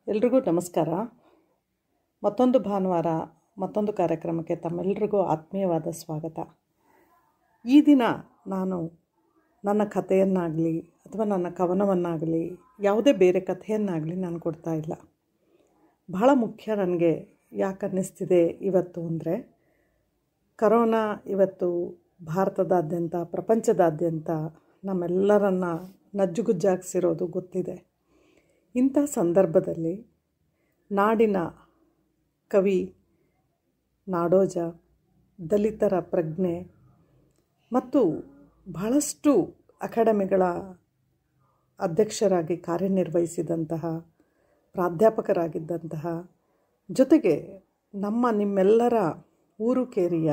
ಎಲ್ರಿಗೂ ನಮಸ್ಕಾರ ಮತ್ತೊಂದು ಭಾನುವಾರ ಮತ್ತೊಂದು ಕಾರ್ಯಕ್ರಮಕ್ಕೆ ತಮ್ಮೆಲ್ಲರಿಗೂ ಆತ್ಮೀಯವಾದ ಸ್ವಾಗತ ಈ ದಿನ ನಾನು ನನ್ನ ಕಥೆಯನ್ನಾಗಲಿ ಅಥವಾ ನನ್ನ ಕವನವನ್ನಾಗಲಿ ಯಾವುದೇ ಬೇರೆ ಕಥೆಯನ್ನಾಗಲಿ ನಾನು ಕೊಡ್ತಾ ಇಲ್ಲ ಬಹಳ ಮುಖ್ಯ ನನಗೆ ಯಾಕೆ ಅನ್ನಿಸ್ತಿದೆ ಇವತ್ತು ಅಂದರೆ ಕರೋನಾ ಇವತ್ತು ಭಾರತದಾದ್ಯಂತ ಪ್ರಪಂಚದಾದ್ಯಂತ ನಮ್ಮೆಲ್ಲರನ್ನ ನಜ್ಜುಗುಜ್ಜಾಗಿಸಿರೋದು ಗೊತ್ತಿದೆ ಇಂಥ ಸಂದರ್ಭದಲ್ಲಿ ನಾಡಿನ ಕವಿ ನಾಡೋಜ ದಲಿತರ ಪ್ರಜ್ಞೆ ಮತ್ತು ಬಹಳಷ್ಟು ಅಕಾಡೆಮಿಗಳ ಅಧ್ಯಕ್ಷರಾಗಿ ಕಾರ್ಯನಿರ್ವಹಿಸಿದಂತಹ ಪ್ರಾಧ್ಯಾಪಕರಾಗಿದ್ದಂತಹ ಜೊತೆಗೆ ನಮ್ಮ ನಿಮ್ಮೆಲ್ಲರ ಊರು ಕೇರಿಯ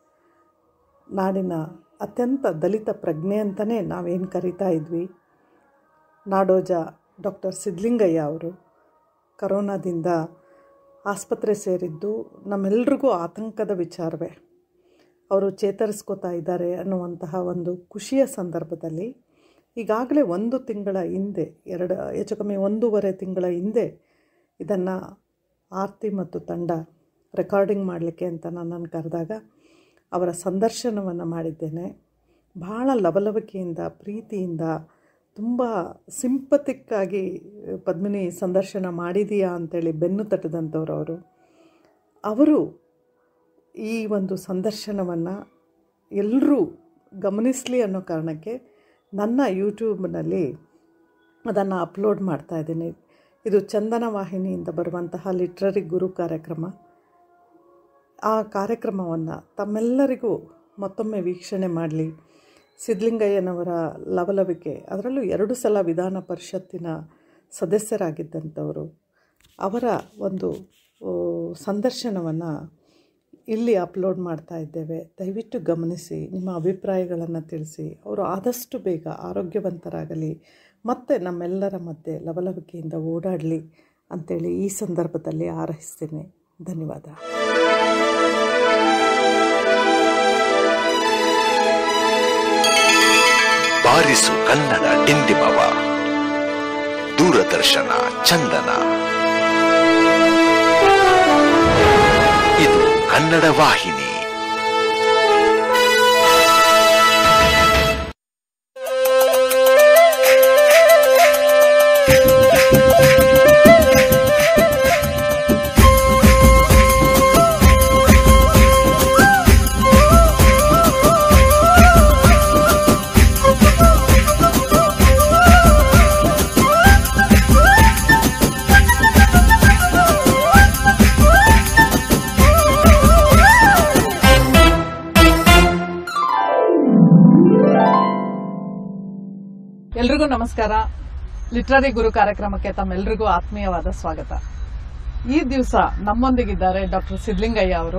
ನಾಡಿನ ಅತ್ಯಂತ ದಲಿತ ಪ್ರಜ್ಞೆ ಅಂತಲೇ ನಾವೇನು ಕರಿತಾ ಇದ್ವಿ ನಾಡೋಜ ಡಾಕ್ಟರ್ ಸಿದ್ಲಿಂಗಯ್ಯ ಅವರು ಕರೋನಾದಿಂದ ಆಸ್ಪತ್ರೆ ಸೇರಿದ್ದು ನಮ್ಮೆಲ್ರಿಗೂ ಆತಂಕದ ವಿಚಾರವೇ ಅವರು ಚೇತರಿಸ್ಕೋತಾ ಇದ್ದಾರೆ ಅನ್ನುವಂತಹ ಒಂದು ಖುಷಿಯ ಸಂದರ್ಭದಲ್ಲಿ ಈಗಾಗಲೇ ಒಂದು ತಿಂಗಳ ಹಿಂದೆ ಎರಡು ಹೆಚ್ಚು ಕಮ್ಮಿ ಒಂದೂವರೆ ತಿಂಗಳ ಹಿಂದೆ ಇದನ್ನು ಆರ್ತಿ ಮತ್ತು ತಂಡ ರೆಕಾರ್ಡಿಂಗ್ ಮಾಡಲಿಕ್ಕೆ ಅಂತ ನನ್ನನ್ನು ಕರೆದಾಗ ಅವರ ಸಂದರ್ಶನವನ್ನು ಮಾಡಿದ್ದೇನೆ ಭಾಳ ಲವಲವಿಕೆಯಿಂದ ಪ್ರೀತಿಯಿಂದ ತುಂಬ ಸಿಂಪತಿಕ್ಕಾಗಿ ಪದ್ಮಿನಿ ಸಂದರ್ಶನ ಮಾಡಿದೀಯಾ ಅಂತೇಳಿ ಬೆನ್ನು ತಟ್ಟದಂಥವ್ರು ಅವರು ಅವರು ಈ ಒಂದು ಸಂದರ್ಶನವನ್ನು ಎಲ್ಲರೂ ಗಮನಿಸಲಿ ಅನ್ನೋ ಕಾರಣಕ್ಕೆ ನನ್ನ ಯೂಟ್ಯೂಬ್ನಲ್ಲಿ ಅದನ್ನು ಅಪ್ಲೋಡ್ ಮಾಡ್ತಾ ಇದ್ದೀನಿ ಇದು ಚಂದನ ವಾಹಿನಿಯಿಂದ ಬರುವಂತಹ ಲಿಟ್ರರಿ ಗುರು ಕಾರ್ಯಕ್ರಮ ಆ ಕಾರ್ಯಕ್ರಮವನ್ನು ತಮ್ಮೆಲ್ಲರಿಗೂ ಮತ್ತೊಮ್ಮೆ ವೀಕ್ಷಣೆ ಮಾಡಲಿ ಸಿದ್ಲಿಂಗಯ್ಯನವರ ಲವಲವಿಕೆ ಅದರಲ್ಲೂ ಎರಡು ಸಲ ವಿಧಾನ ಪರಿಷತ್ತಿನ ಸದಸ್ಯರಾಗಿದ್ದಂಥವರು ಅವರ ಒಂದು ಸಂದರ್ಶನವನ್ನು ಇಲ್ಲಿ ಅಪ್ಲೋಡ್ ಮಾಡ್ತಾ ಇದ್ದೇವೆ ದಯವಿಟ್ಟು ಗಮನಿಸಿ ನಿಮ್ಮ ಅಭಿಪ್ರಾಯಗಳನ್ನು ತಿಳಿಸಿ ಅವರು ಆದಷ್ಟು ಬೇಗ ಆರೋಗ್ಯವಂತರಾಗಲಿ ಮತ್ತು ನಮ್ಮೆಲ್ಲರ ಮಧ್ಯೆ ಲವಲವಿಕೆಯಿಂದ ಓಡಾಡಲಿ ಅಂಥೇಳಿ ಈ ಸಂದರ್ಭದಲ್ಲಿ ಹಾರೈಸ್ತೀನಿ ಧನ್ಯವಾದ ಬಾರಿಸು ಕನ್ನಡ ಡಿಂಡಿಮವ ದೂರದರ್ಶನ ಚಂದನ ಇದು ಕನ್ನಡ ವಾಹಿನಿ ಎಲ್ರಿಗೂ ನಮಸ್ಕಾರ ಲಿಟ್ರರಿ ಗುರು ಕಾರ್ಯಕ್ರಮಕ್ಕೆ ತಮ್ಮೆಲ್ಲರಿಗೂ ಆತ್ಮೀಯವಾದ ಸ್ವಾಗತ ಈ ದಿವಸ ನಮ್ಮೊಂದಿಗಿದ್ದಾರೆ ಡಾಕ್ಟರ್ ಸಿದ್ಲಿಂಗಯ್ಯ ಅವರು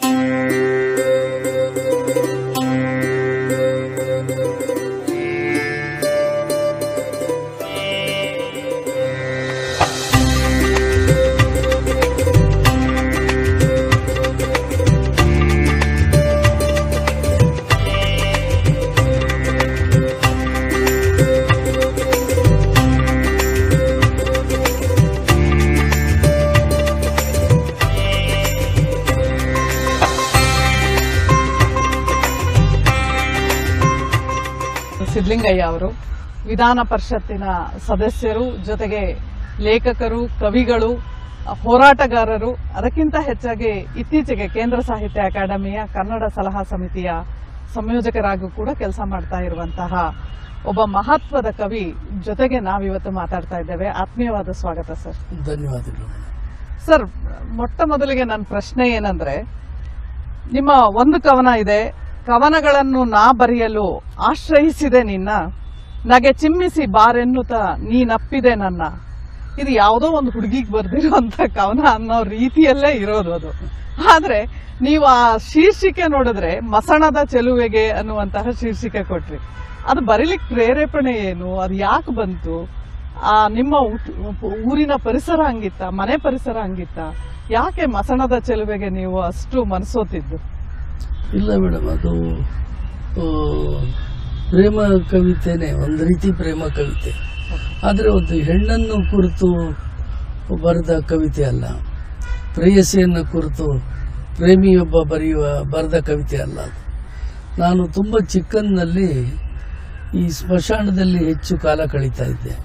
ಸಿದ್ಲಿಂಗಯ್ಯ ಅವರು ವಿಧಾನ ಪರಿಷತ್ತಿನ ಸದಸ್ಯರು ಜೊತೆಗೆ ಲೇಖಕರು ಕವಿಗಳು ಹೋರಾಟಗಾರರು ಅದಕ್ಕಿಂತ ಹೆಚ್ಚಾಗಿ ಇತ್ತೀಚೆಗೆ ಕೇಂದ್ರ ಸಾಹಿತ್ಯ ಅಕಾಡೆಮಿಯ ಕನ್ನಡ ಸಲಹಾ ಸಮಿತಿಯ ಸಂಯೋಜಕರಾಗೂ ಕೂಡ ಕೆಲಸ ಮಾಡ್ತಾ ಇರುವಂತಹ ಒಬ್ಬ ಮಹತ್ವದ ಕವಿ ಜೊತೆಗೆ ನಾವಿವತ್ತು ಮಾತಾಡ್ತಾ ಇದ್ದೇವೆ ಆತ್ಮೀಯವಾದ ಸ್ವಾಗತ ಸರ್ ಧನ್ಯವಾದಗಳು ಸರ್ ಮೊಟ್ಟ ಮೊದಲಿಗೆ ನನ್ನ ಪ್ರಶ್ನೆ ಏನಂದ್ರೆ ನಿಮ್ಮ ಒಂದು ಕವನ ಇದೆ ಕವನಗಳನ್ನು ನಾ ಬರೆಯಲು ಆಶ್ರಯಿಸಿದೆ ನಿನ್ನ ನಗೆ ಚಿಮ್ಮಿಸಿ ಬಾರೆನ್ನುತ್ತ ನೀನಪ್ಪಿದೆ ನನ್ನ ಇದು ಯಾವುದೋ ಒಂದು ಹುಡುಗಿಗೆ ಬರ್ದಿರುವಂತ ಕವನ ಅನ್ನೋ ರೀತಿಯಲ್ಲೇ ಇರೋದು ಅದು ಆದ್ರೆ ನೀವು ಆ ಶೀರ್ಷಿಕೆ ನೋಡಿದ್ರೆ ಮಸಣದ ಚೆಲುವೆಗೆ ಅನ್ನುವಂತಹ ಶೀರ್ಷಿಕೆ ಕೊಟ್ರಿ ಅದು ಬರೀಲಿಕ್ಕೆ ಪ್ರೇರೇಪಣೆ ಏನು ಅದು ಯಾಕೆ ಬಂತು ಆ ನಿಮ್ಮ ಊಟ- ಊರಿನ ಪರಿಸರ ಹಂಗಿತ್ತ ಮನೆ ಪರಿಸರ ಹಂಗಿತ್ತ ಯಾಕೆ ಮಸಣದ ಚೆಲುವೆಗೆ ನೀವು ಅಷ್ಟು ಮನಸೋತಿದ್ದು ಇಲ್ಲ ಮೇಡಮ್ ಅದು ಆ, ಪ್ರೇಮ ಕವಿತೆನೆ ಒಂದು ರೀತಿ ಪ್ರೇಮ ಕವಿತೆ ಆದರೆ ಒಂದು ಹೆಣ್ಣನ್ನು ಕುರಿತು ಬರೆದ ಕವಿತೆ ಅಲ್ಲ ಪ್ರೇಯಸಿಯನ್ನು ಕುರಿತು ಪ್ರೇಮಿಯೊಬ್ಬ ಬರೆಯುವ ಬರೆದ ಕವಿತೆ ಅಲ್ಲ ಅದು ನಾನು ತುಂಬ ಚಿಕ್ಕಂದಿನಲ್ಲಿ ಈ ಸ್ಮಶಾನದಲ್ಲಿ ಹೆಚ್ಚು ಕಾಲ ಕಳೀತಾ ಇದ್ದೆ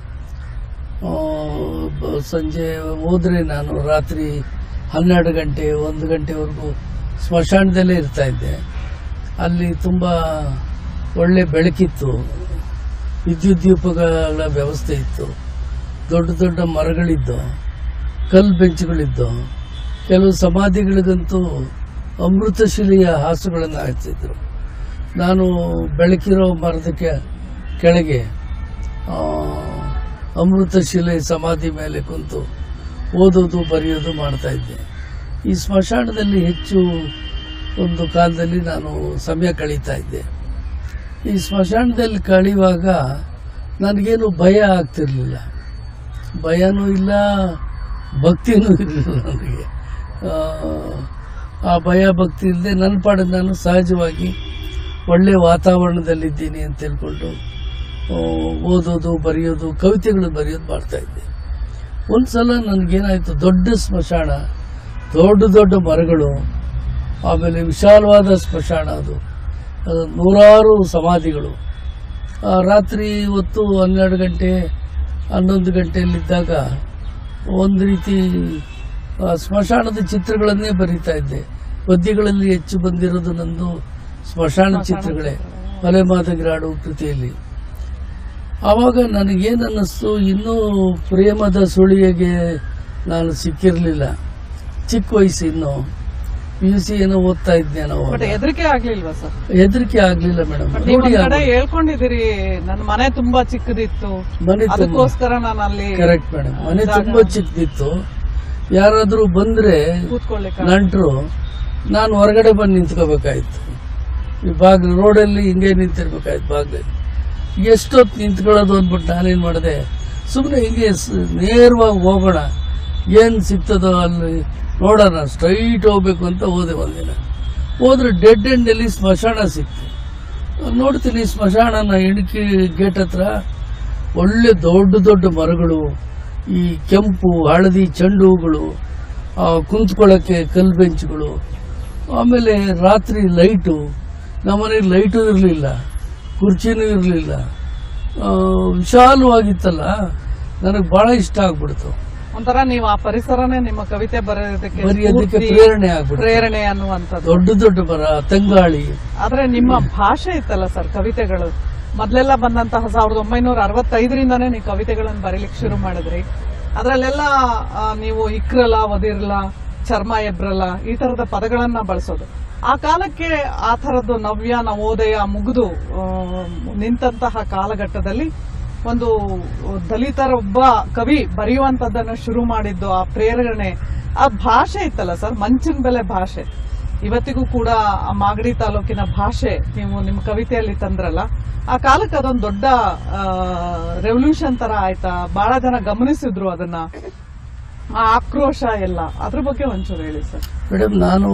ಆ, ಬ- ಸಂಜೆ ಹೋದರೆ ನಾನು ರಾತ್ರಿ ಹನ್ನೆರಡು ಗಂಟೆ ಒಂದು ಗಂಟೆವರೆಗೂ ಸ್ಮಶಾನದಲ್ಲೇ ಇರ್ತಾ ಇದ್ದೆ ಅಲ್ಲಿ ತುಂಬ ಒಳ್ಳೆ ಬೆಳಕಿತ್ತು ವಿದ್ಯುತ್ ದೀಪಗಳ ವ್ಯವಸ್ಥೆ ಇತ್ತು ದೊಡ್ಡ ದೊಡ್ಡ ಮರಗಳಿದ್ದು ಕಲ್ಲು ಬೆಂಚುಗಳಿದ್ದು ಕೆಲವು ಸಮಾಧಿಗಳಿಗಂತೂ ಅಮೃತಶಿಲೆಯ ಹಾಸುಗಳನ್ನು ಹಾಕ್ತಿದ್ರು ನಾನು ಬೆಳಕಿರೋ ಮರದ ಕೆ- ಕೆಳಗೆ ಆ, ಅಮೃತಶಿಲೆ ಸಮಾಧಿ ಮೇಲೆ ಕುಂತು ಓದೋದು ಬರೆಯೋದು ಮಾಡ್ತಾ ಇದ್ದೆ ಈ ಸ್ಮಶಾನದಲ್ಲಿ ಹೆಚ್ಚು ಒಂದು ಕಾಲದಲ್ಲಿ ನಾನು ಸಮಯ ಕಳೀತಾ ಇದ್ದೆ ಈ ಸ್ಮಶಾನದಲ್ಲಿ ಕಳೆಯುವಾಗ ನನಗೇನು ಭಯ ಆಗ್ತಿರ್ಲಿಲ್ಲ ಭಯನೂ ಇಲ್ಲ ಭಕ್ತಿನೂ ಇರಲಿಲ್ಲ ನನಗೆ ಆ, ಆ ಭಯ ಭಕ್ತಿ ಇಲ್ಲದೆ ನನ್ನ ಪಾಡಿಗೆ ನಾನು ಸಹಜವಾಗಿ ಒಳ್ಳೆಯ ವಾತಾವರಣದಲ್ಲಿದ್ದೀನಿ ಅಂತ ತಿಳ್ಕೊಂಡು ಆ, ಓದೋದು ಬರೆಯೋದು ಕವಿತೆಗಳು ಬರೆಯೋದು ಮಾಡ್ತಾ ಇದ್ದೆ ಒಂದು ಸಲ ನನಗೇನಾಯಿತು ದೊಡ್ಡ ಸ್ಮಶಾನ ದೊಡ್ಡ ದೊಡ್ಡ ಮರಗಳು ಆಮೇಲೆ ವಿಶಾಲವಾದ ಸ್ಮಶಾನ ಅದು ಅದು ನೂರಾರು ಸಮಾಧಿಗಳು ಆ, ರಾತ್ರಿ ಹೊತ್ತು ಹನ್ನೆರಡು ಗಂಟೆ ಹನ್ನೊಂದು ಗಂಟೆಯಲ್ಲಿದ್ದಾಗ ಒಂದು ರೀತಿ ಆ, ಸ್ಮಶಾನದ ಚಿತ್ರಗಳನ್ನೇ ಬರೀತಾ ಇದ್ದೆ ಪದ್ಯಗಳಲ್ಲಿ ಹೆಚ್ಚು ಬಂದಿರೋದು ನಂದು ಸ್ಮಶಾನ ಚಿತ್ರಗಳೇ ಮಲೆಮಾದಗಿರಾಡು ಕೃತಿಯಲ್ಲಿ ಆವಾಗ ನನಗೇನು ಅನ್ನಿಸ್ತು ಇನ್ನೂ ಪ್ರೇಮದ ಸುಳಿಯಗೆ ನಾನು ಸಿಕ್ಕಿರಲಿಲ್ಲ ಚಿಕ್ಕ ವಯಸ್ಸು ಇನ್ನು ಪಿ ಯು ಸಿ ಏನೋ ಓದ್ತಾ ಇದ್ದೆ ನಾವು ಬಟ್ ಹೆದರಿಕೆ ಆಗ್ಲಿಲ್ವಾ ಸರ್ ಹೆದರಿಕೆ ಆಗ್ಲಿಲ್ಲ ಮೇಡಮ್ ಬಟ್ ನೀವು ನೋಡಿ ಒಂದ್ ಕಡೆ ಹೇಳ್ಕೊಂಡಿದ್ದೀರಿ ನನ್ನ ಮನೆ ತುಂಬಾ ಚಿಕ್ಕದಿತ್ತು ಮನೆ ತುಂಬ ಅದಕ್ಕೋಸ್ಕರ ನಾನು ಅಲ್ಲಿ ಕರೆಕ್ಟ್ ಮೇಡಮ್ ಮನೆ ತುಂಬಾ ಚಿಕ್ಕದಿತ್ತು ಯಾರಾದ್ರೂ ಬಂದ್ರೆ ಕೂತ್ಕೊಳ್ಳಿಕ್ಕೆ ನಂಟ್ರು ನಾನು ಹೊರಗಡೆ ಬಂದು ನಿಂತ್ಕೋಬೇಕಾಯ್ತು ಈ ಬಾಗ್ಲು ರೋಡಲ್ಲಿ ಹಿಂಗೆ ನಿಂತಿರ್ಬೇಕಾಯ್ತು ಬಾಗ್ಲಲ್ಲಿ ಎಷ್ಟೊತ್ತು ನಿಂತ್ಕೊಳ್ಳೋದು ಅಂದ್ಬಿಟ್ಟು ನಾನೇನು ಮಾಡಿದೆ ಸುಮ್ಮನೆ ಹಿಂಗೆ ಸ್- ನೇರವಾಗಿ ಹೋಗೋಣ ಏನು ಸಿಗ್ತದೋ ಅಲ್ಲಿ ನೋಡೋಣ ಸ್ಟ್ರೈಟ್ ಹೋಗ್ಬೇಕು ಅಂತ ಹೋದೆ ಒಂದಿನ ಹೋದ್ರೆ ಡೆಡ್ ಎಂಡಲ್ಲಿ ಸ್ಮಶಾನ ಸಿಕ್ತು ನೋಡ್ತೀನಿ ಸ್ಮಶಾನನ ಇಣಕಿ ಗೇಟ್ ಹತ್ರ ಒಳ್ಳೆ ದೊಡ್ಡ ದೊಡ್ಡ ಮರಗಳು ಈ ಕೆಂಪು ಹಳದಿ ಚೆಂಡು ಹೂಗಳು ಆ, ಕುಂತ್ಕೊಳ್ಳೋಕ್ಕೆ ಕಲ್ಲು ಬೆಂಚುಗಳು ಆಮೇಲೆ ರಾತ್ರಿ ಲೈಟು ನಮ್ಮನೆಗೆ ಲೈಟು ಇರಲಿಲ್ಲ ಕುರ್ಚಿನೂ ಇರಲಿಲ್ಲ ವಿಶಾಲವಾಗಿತ್ತಲ್ಲ ನನಗೆ ಭಾಳ ಇಷ್ಟ ಆಗ್ಬಿಡ್ತು ಒಂಥರ ನೀವು ಆ ಪರಿಸರನೇ ನಿಮ್ಮ ಕವಿತೆ ಬರೆಯೋದಕ್ಕೆ ಬರೆಯೋದಕ್ಕೆ ಸ್ಫೂರ್ತಿ, ಪ್ರೇರಣೆ ಆಗ್ಬಿಡ್ತು ಪ್ರೇರಣೆ ಅನ್ನುವಂಥದ್ದು ದೊಡ್ಡ ದೊಡ್ಡ ಮರ ತಂಗಾಳಿ ಆದ್ರೆ ನಿಮ್ಮ ಭಾಷೆ ಇತ್ತಲ್ಲ ಸರ್ ಕವಿತೆಗಳು ಮೊದ್ಲೆಲ್ಲ ಬಂದಂತಹ ಸಾವಿರದ ಒಂಬೈನೂರ ಅರವತ್ತೈದರಿಂದಾನೇ ನೀವು ಕವಿತೆಗಳನ್ನು ಬರೀಲಿಕ್ಕೆ ಶುರು ಮಾಡಿದ್ರಿ ಅದ್ರಲ್ಲೆಲ್ಲ ಆ, ನೀವು ಇಕ್ರಲ ಒದಿರ್ಲ ಚರ್ಮ ಎಬ್ರಲ ಈ ತರದ ಪದಗಳನ್ನ ಬಳಸೋದು ಆ ಕಾಲಕ್ಕೆ ಆ ತರದ್ದು ನವ್ಯ ನವೋದಯ ಮುಗಿದು ಆ, ನಿಂತಹ ಕಾಲಘಟ್ಟದಲ್ಲಿ ಒಂದು ದಲಿತರೊಬ್ಬ ಕವಿ ಬರೆಯುವಂತದ್ದನ್ನು ಶುರು ಮಾಡಿದ್ದು ಆ ಪ್ರೇರಣೆ ಆ ಭಾಷೆ ಇತ್ತಲ್ಲ ಸರ್ ಮಂಚಿನ ಬೆಲೆ ಭಾಷೆ ಇವತ್ತಿಗೂ ಕೂಡ ಆ ಮಾಗಡಿ ತಾಲೂಕಿನ ಭಾಷೆ ನೀವು ನಿಮ್ಮ ಕವಿತೆಯಲ್ಲಿ ತಂದ್ರಲ್ಲ ಆ ಕಾಲಕ್ಕೆ ಅದೊಂದು ದೊಡ್ಡ ರೆವಲ್ಯೂಷನ್ ತರ ಆಯ್ತಾ ಬಹಳ ಜನ ಗಮನಿಸಿದ್ರು ಅದನ್ನ ಆ ಆಕ್ರೋಶ ಎಲ್ಲ ಅದ್ರ ಬಗ್ಗೆ ಒಂಚೂರು ಹೇಳಿ ಸರ್ ಮೇಡಮ್ ನಾನು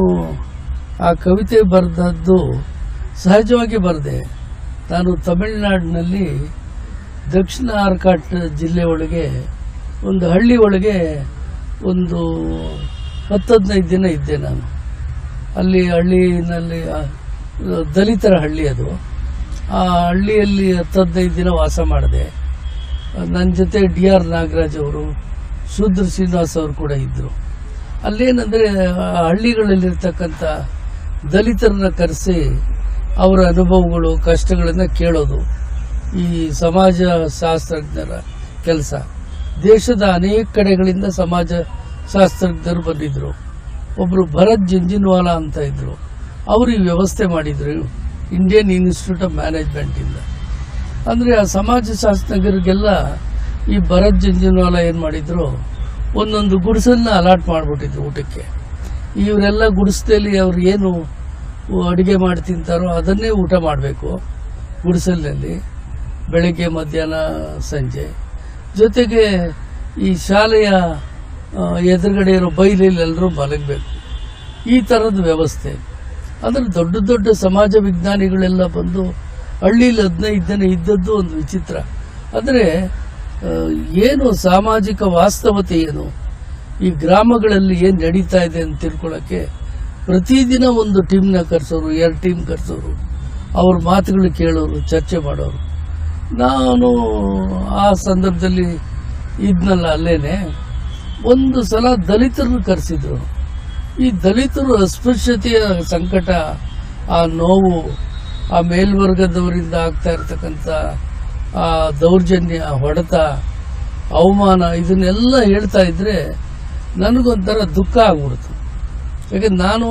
ಆ ಕವಿತೆ ಬರೆದದ್ದು ಸಹಜವಾಗಿ ಬರೆದೆ ನಾನು ತಮಿಳುನಾಡಿನಲ್ಲಿ ದಕ್ಷಿಣ ಆರ್ಕಾಟ್ ಜಿಲ್ಲೆ ಒಳಗೆ ಒಂದು ಹಳ್ಳಿ ಒಳಗೆ ಒಂದು ಹತ್ತು ಹದಿನೈದು ದಿನ ಇದ್ದೆ ನಾನು ಅಲ್ಲಿ ಹಳ್ಳಿನಲ್ಲಿ ಆ, ದಲಿತರ ಹಳ್ಳಿ ಅದು ಆ ಹಳ್ಳಿಯಲ್ಲಿ ಹತ್ತು ಹದಿನೈದು ದಿನ ವಾಸ ಮಾಡಿದೆ ನನ್ನ ಜೊತೆ ಡಿ ಆರ್ ನಾಗರಾಜ್ ಅವರು ಶೂದ್ರ ಶ್ರೀನಿವಾಸ್ ಅವರು ಕೂಡ ಇದ್ದರು ಅಲ್ಲೇನಂದರೆ ಹಳ್ಳಿಗಳಲ್ಲಿರ್ತಕ್ಕಂಥ ದಲಿತರನ್ನ ಕರೆಸಿ ಅವರ ಅನುಭವಗಳು ಕಷ್ಟಗಳನ್ನು ಕೇಳೋದು ಈ ಸಮಾಜ ಶಾಸ್ತ್ರಜ್ಞರ ಕೆಲಸ ದೇಶದ ಅನೇಕ ಕಡೆಗಳಿಂದ ಸಮಾಜ ಶಾಸ್ತ್ರಜ್ಞರು ಬಂದಿದ್ದರು ಒಬ್ಬರು ಭರತ್ ಜಂಜಿನ್ವಾಲಾ ಅಂತ ಇದ್ದರು ಅವರು ಈ ವ್ಯವಸ್ಥೆ ಮಾಡಿದರು ಇಂಡಿಯನ್ ಇನ್ಸ್ಟಿಟ್ಯೂಟ್ ಆಫ್ ಮ್ಯಾನೇಜ್ಮೆಂಟಿಂದ ಅಂದರೆ ಆ ಸಮಾಜ ಶಾಸ್ತ್ರಜ್ಞರಿಗೆಲ್ಲ ಈ ಭರತ್ ಜಂಜಿನ್ವಾಲಾ ಏನು ಮಾಡಿದ್ರು ಒಂದೊಂದು ಗುಡಿಸನ್ನ ಅಲಾಟ್ ಮಾಡಿಬಿಟ್ಟಿದ್ರು ಊಟಕ್ಕೆ ಇವರೆಲ್ಲ ಗುಡಿಸ್ದಲ್ಲಿ ಅವ್ರು ಏನು ಅಡುಗೆ ಮಾಡಿ ತಿಂತಾರೋ ಅದನ್ನೇ ಊಟ ಮಾಡಬೇಕು ಗುಡಿಸಲಿನಲ್ಲಿ ಬೆಳಗ್ಗೆ ಮಧ್ಯಾಹ್ನ ಸಂಜೆ ಜೊತೆಗೆ ಈ ಶಾಲೆಯ ಆ, ಎದುರುಗಡೆ ಇರೋ ಬೈಲಲ್ಲಿ ಎಲ್ಲರೂ ಮಲಗಬೇಕು ಈ ಥರದ ವ್ಯವಸ್ಥೆ ಅಂದರೆ ದೊಡ್ಡ ದೊಡ್ಡ ಸಮಾಜ ವಿಜ್ಞಾನಿಗಳೆಲ್ಲ ಬಂದು ಹಳ್ಳಿಲಿ ಹದಿನೈದು ಜನ ಇದ್ದದ್ದು ಒಂದು ವಿಚಿತ್ರ ಅಂದರೆ ಆ, ಏನು ಸಾಮಾಜಿಕ ವಾಸ್ತವತೆ ಏನು ಈ ಗ್ರಾಮಗಳಲ್ಲಿ ಏನು ನಡೀತಾ ಇದೆ ಅಂತ ತಿಳ್ಕೊಳ್ಳೋಕ್ಕೆ ಪ್ರತಿದಿನ ಒಂದು ಟೀಮ್ನ ಕರೆಸೋರು ಎರಡು ಟೀಮ್ ಕರೆಸೋರು ಅವ್ರ ಮಾತುಗಳು ಕೇಳೋರು ಚರ್ಚೆ ಮಾಡೋರು ನಾನು ಆ ಸಂದರ್ಭದಲ್ಲಿ ಇದ್ನಲ್ಲ ಅಲ್ಲೇನೆ ಒಂದು ಸಲ ದಲಿತರನ್ನು ಕರೆಸಿದ್ರು ಈ ದಲಿತರು ಅಸ್ಪೃಶ್ಯತೆಯ ಸಂಕಟ ಆ ನೋವು ಆ ಮೇಲ್ವರ್ಗದವರಿಂದ ಆಗ್ತಾ ಇರ್ತಕ್ಕಂಥ ಆ ದೌರ್ಜನ್ಯ ಹೊಡೆತ ಅವಮಾನ ಇದನ್ನೆಲ್ಲ ಹೇಳ್ತಾ ಇದ್ರೆ ನನಗೊಂಥರ ದುಃಖ ಆಗ್ಬಿಡ್ತು ಯಾಕಂದ್ರೆ ನಾನು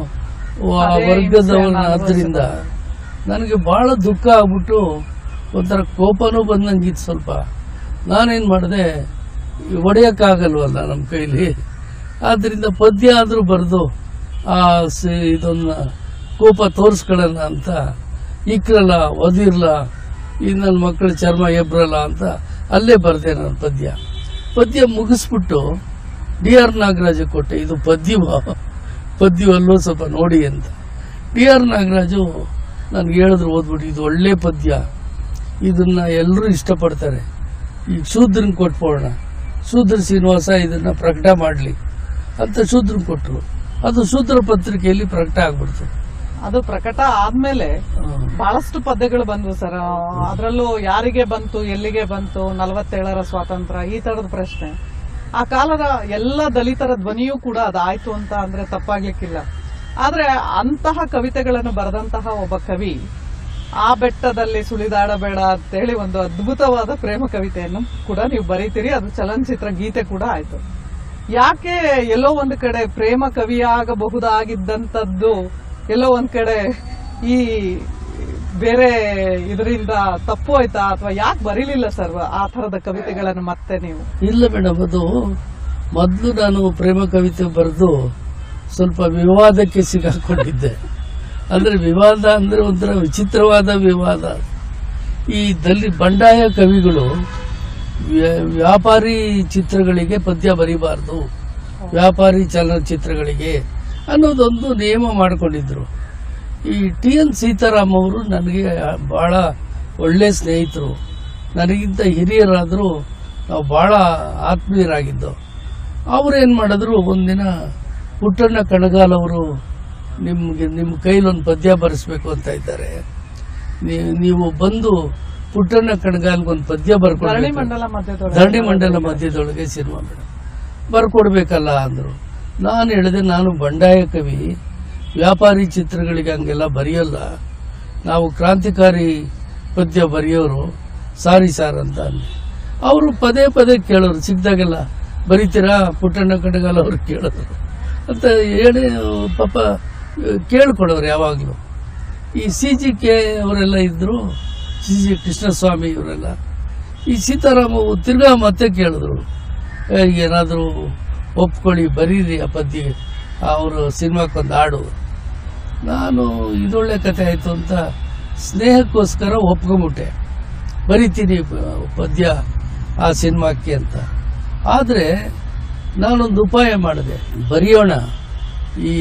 ಆ ಅದೇ ವರ್ಗದವನ ಹಿಂಸೆಯನ್ನ ಆದ್ರಿಂದ ನನಗೆ ಬಹಳ ದುಃಖ ಆಗ್ಬಿಟ್ಟು ಒಂಥರ ಕೋಪನೂ ಬಂದಂಗಿತ್ತು ಸ್ವಲ್ಪ ನಾನೇನು ಮಾಡಿದೆ ಹೊಡೆಯೋಕ್ಕಾಗಲ್ವಲ್ಲ ನಮ್ಮ ಕೈಲಿ ಆದ್ದರಿಂದ ಪದ್ಯ ಆದರೂ ಬರೆದು ಆ ಸ- ಇದನ್ನ ಕೋಪ ತೋರಿಸ್ಕೊಳ್ಳೋಣ ಅಂತ ಇಕ್ರಲ್ಲ ಒದಿರ್ಲ ಈ ನನ್ನ ಮಕ್ಕಳ ಚರ್ಮ ಎಬ್ರಲ್ಲ ಅಂತ ಅಲ್ಲೇ ಬರೆದೆ ನಾನು ಪದ್ಯ ಪದ್ಯ ಮುಗಿಸ್ಬಿಟ್ಟು ಡಿ ಆರ್ ನಾಗರಾಜ ಕೊಟ್ಟೆ ಇದು ಪದ್ಯವ ಪದ್ಯವಲ್ಲೂ ಸ್ವಲ್ಪ ನೋಡಿ ಅಂತ ಡಿ ಆರ್ ನಾಗರಾಜು ನನಗೆ ಹೇಳಿದ್ರು ಓದ್ಬಿಟ್ಟು ಇದು ಒಳ್ಳೆ ಪದ್ಯ ಇದನ್ನ ಎಲ್ಲರೂ ಇಷ್ಟಪಡ್ತಾರೆ ಈಗ ಶೂದ್ರನ್ ಕೊಟ್ಬೋಣ ಶೂದ್ರ ಶ್ರೀನಿವಾಸ ಇದನ್ನ ಪ್ರಕಟ ಮಾಡಲಿ ಅಂತ ಶೂದ್ರನ್ ಕೊಟ್ಟರು ಅದು ಶೂದ್ರ ಪತ್ರಿಕೆಯಲ್ಲಿ ಪ್ರಕಟ ಆಗ್ಬಿಡ್ತು ಅದು ಪ್ರಕಟ ಆದ್ಮೇಲೆ ಬಹಳಷ್ಟು ಪದ್ಯಗಳು ಬಂದ್ವು ಸರ್ ಅದರಲ್ಲೂ ಯಾರಿಗೆ ಬಂತು ಎಲ್ಲಿಗೆ ಬಂತು ನಲವತ್ತೇಳರ ಸ್ವಾತಂತ್ರ್ಯ ಈ ತರದ ಪ್ರಶ್ನೆ ಆ ಕಾಲದ ಎಲ್ಲ ದಲಿತರ ಧ್ವನಿಯೂ ಕೂಡ ಅದಾಯ್ತು ಅಂತ ಅಂದ್ರೆ ತಪ್ಪಾಗ್ಲಿಕ್ಕಿಲ್ಲ ಆದ್ರೆ ಅಂತಹ ಕವಿತೆಗಳನ್ನು ಬರೆದಂತಹ ಒಬ್ಬ ಕವಿ ಆ ಬೆಟ್ಟದಲ್ಲಿ ಸುಳಿದಾಡಬೇಡ ಅಂತೇಳಿ ಒಂದು ಅದ್ಭುತವಾದ ಪ್ರೇಮ ಕವಿತೆಯನ್ನು ಕೂಡ ನೀವು ಬರೀತೀರಿ ಅದು ಚಲನಚಿತ್ರ ಗೀತೆ ಕೂಡ ಆಯ್ತು ಯಾಕೆ ಎಲ್ಲೋ ಒಂದು ಕಡೆ ಪ್ರೇಮ ಕವಿಯಾಗಬಹುದಾಗಿದ್ದಂಥದ್ದು ಎಲ್ಲೋ ಒಂದ್ ಕಡೆ ಈ ಬೇರೆ ಇದರಿಂದ ತಪ್ಪು ಆಯ್ತಾ ಅಥವಾ ಯಾಕೆ ಬರೀಲಿಲ್ಲ ಸರ್ ಆ ಥರದ ಕವಿತೆಗಳನ್ನು ಮತ್ತೆ ನೀವು ಇಲ್ಲ ಮೇಡಮ್ ಅದು ಮೊದಲು ನಾನು ಪ್ರೇಮ ಕವಿತೆ ಬರೆದು ಸ್ವಲ್ಪ ವಿವಾದಕ್ಕೆ ಸಿಗಾಕೊಂಡಿದ್ದೆ ಅಂದ್ರೆ ವಿವಾದ ಅಂದ್ರೆ ಒಂಥರ ವಿಚಿತ್ರವಾದ ವಿವಾದ ಈ ದಲಿ ಬಂಡಾಯ ಕವಿಗಳು ವ್ಯ- ವ್ಯಾಪಾರಿ ಚಿತ್ರಗಳಿಗೆ ಪದ್ಯ ಬರೀಬಾರ್ದು ವ್ಯಾಪಾರಿ ಚಲನಚಿತ್ರಗಳಿಗೆ ಅನ್ನೋದೊಂದು ನಿಯಮ ಮಾಡಿಕೊಂಡಿದ್ರು ಈ ಟಿ ಎನ್ ಸೀತಾರಾಮ್ ಅವರು ನನಗೆ ಬಹಳ ಒಳ್ಳೆ ಸ್ನೇಹಿತರು ನನಗಿಂತ ಹಿರಿಯರಾದರೂ ನಾವು ಬಹಳ ಆತ್ಮೀಯರಾಗಿದ್ದು ಅವ್ರು ಏನು ಮಾಡಿದ್ರು ಒಂದಿನ ಪುಟ್ಟಣ್ಣ ಕಣಗಾಲ್ ಅವರು ನಿಮಗೆ ನಿಮ್ಮ ಕೈಲೊಂದು ಪದ್ಯ ಬರೆಸ್ಬೇಕು ಅಂತ ಇದ್ದಾರೆ ನೀ- ನೀವು ಬಂದು ಪುಟ್ಟಣ್ಣ ಕಣಗಾಲ್ಗೆ ಒಂದು ಪದ್ಯ ಧರಣಿ ಬರ್ಕೊಡ್ಬೇಕು ಮಂಡಲ ಮಧ್ಯದೊಳಗೆ ಧರಣಿ ಮಂಡಲ ಮಧ್ಯದೊಳಗೆ ಸಿನಿಮಾ ಮೇಡಮ್ ಬರ್ಕೊಡ್ಬೇಕಲ್ಲ ಅಂದರು ನಾನು ಹೇಳಿದೆ ನಾನು ಬಂಡಾಯ ಕವಿ ವ್ಯಾಪಾರಿ ಚಿತ್ರಗಳಿಗೆ ಹಂಗೆಲ್ಲ ಬರೆಯಲ್ಲ ನಾವು ಕ್ರಾಂತಿಕಾರಿ ಪದ್ಯ ಬರೆಯೋರು ಸಾರಿ ಸಾರ್ ಅಂತ ಅಂದೆ ಅವರು ಪದೇ ಪದೇ ಕೇಳೋರು ಸಿಕ್ಕಿದಾಗೆಲ್ಲ ಬರೀತೀರಾ ಪುಟ್ಟಣ್ಣ ಕಡಗಾಲ ಅವರು ಕೇಳೋರು ಅಂತ ಹೇಳಿ ಪಾಪ ಕೇಳ್ಕೊಡೋರು ಯಾವಾಗಲೂ ಈ ಸಿ ಜಿ ಕೆ ಅವರೆಲ್ಲ ಇದ್ದರು ಸಿ ಜಿ ಕೃಷ್ಣಸ್ವಾಮಿ ಇವರೆಲ್ಲ ಈ ಸೀತಾರಾಮ ತಿರ್ಗಾ ಮತ್ತೆ ಕೇಳಿದ್ರು ಏನಾದರೂ ಒಪ್ಕೊಳ್ಳಿ ಬರೀರಿ ಆ ಪದ್ಯ ಅವರು ಸಿನಿಮಾಕ್ಕೊಂದು ಹಾಡು ನಾನು ಇದೊಳ್ಳೆ ಕಥೆ ಆಯಿತು ಅಂತ ಸ್ನೇಹಕ್ಕೋಸ್ಕರ ಒಪ್ಕೊಂಬಿಟ್ಟೆ ಬರಿತೀನಿ ಪ- ಪದ್ಯ ಆ ಸಿನಿಮಾಕ್ಕೆ ಅಂತ ಆದರೆ ನಾನೊಂದು ಉಪಾಯ ಮಾಡಿದೆ ಬರೆಯೋಣ ಈ